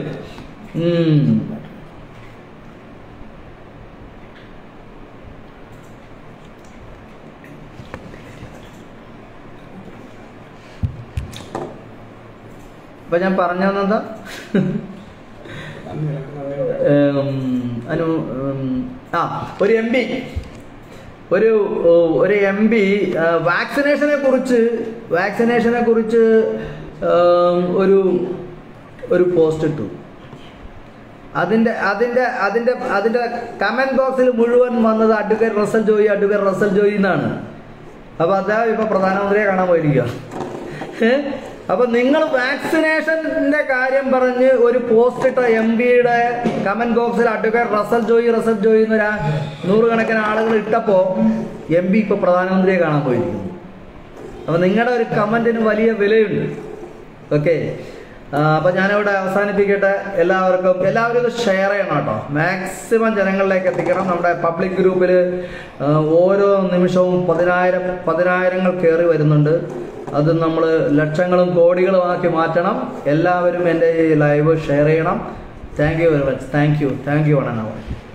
S1: അപ്പൊ ഞാൻ പറഞ്ഞു തന്നെന്താ ഉം, അനു ഉം, ആ ഒരു എം പി ഒരു ഓ, ഒരു എം പി വാക്സിനേഷനെ കുറിച്ച് വാക്സിനേഷനെ കുറിച്ച് ഉം, ഒരു ഒരു പോസ്റ്റ് ഇട്ടു അതിന്റെ അതിന്റെ അതിന്റെ അതിന്റെ കമന്റ് ബോക്സിൽ മുഴുവൻ വന്നത് അഡ്വക്കേറ്റ് റസൽ ജോയി അഡ്വക്കേറ്റ് റസൽ ജോയി എന്നാണ് അപ്പൊ അദ്ദേഹം ഇപ്പൊ പ്രധാനമന്ത്രിയെ കാണാൻ പോയിരിക്കുക ഏ? അപ്പൊ നിങ്ങൾ വാക്സിനേഷന്റെ കാര്യം പറഞ്ഞ് ഒരു പോസ്റ്റ് ഇട്ട എം പിയുടെ കമന്റ് ബോക്സിൽ അഡ്വക്കേറ്റ് റസൽ ജോയി റസൽ ജോയി എന്നൊരു നൂറുകണക്കിന് ആളുകൾ ഇട്ടപ്പോ എം പി ഇപ്പൊ പ്രധാനമന്ത്രിയെ കാണാൻ പോയിരിക്കുന്നു അപ്പൊ നിങ്ങളുടെ ഒരു കമന്റിന് വലിയ വിലയുണ്ട് ഓക്കെ അപ്പൊ ഞാനിവിടെ അവസാനിപ്പിക്കട്ടെ എല്ലാവർക്കും എല്ലാവരും ഇത് ഷെയർ ചെയ്യണം കേട്ടോ മാക്സിമം ജനങ്ങളിലേക്ക് എത്തിക്കണം നമ്മുടെ പബ്ലിക് ഗ്രൂപ്പിൽ ഓരോ നിമിഷവും പതിനായിരം പതിനായിരങ്ങൾ കയറി വരുന്നുണ്ട് അത് നമ്മൾ ലക്ഷങ്ങളും കോടികളും ആക്കി മാറ്റണം എല്ലാവരും എൻ്റെ ഈ ലൈവ് ഷെയർ ചെയ്യണം thank you very much thank you thank you one and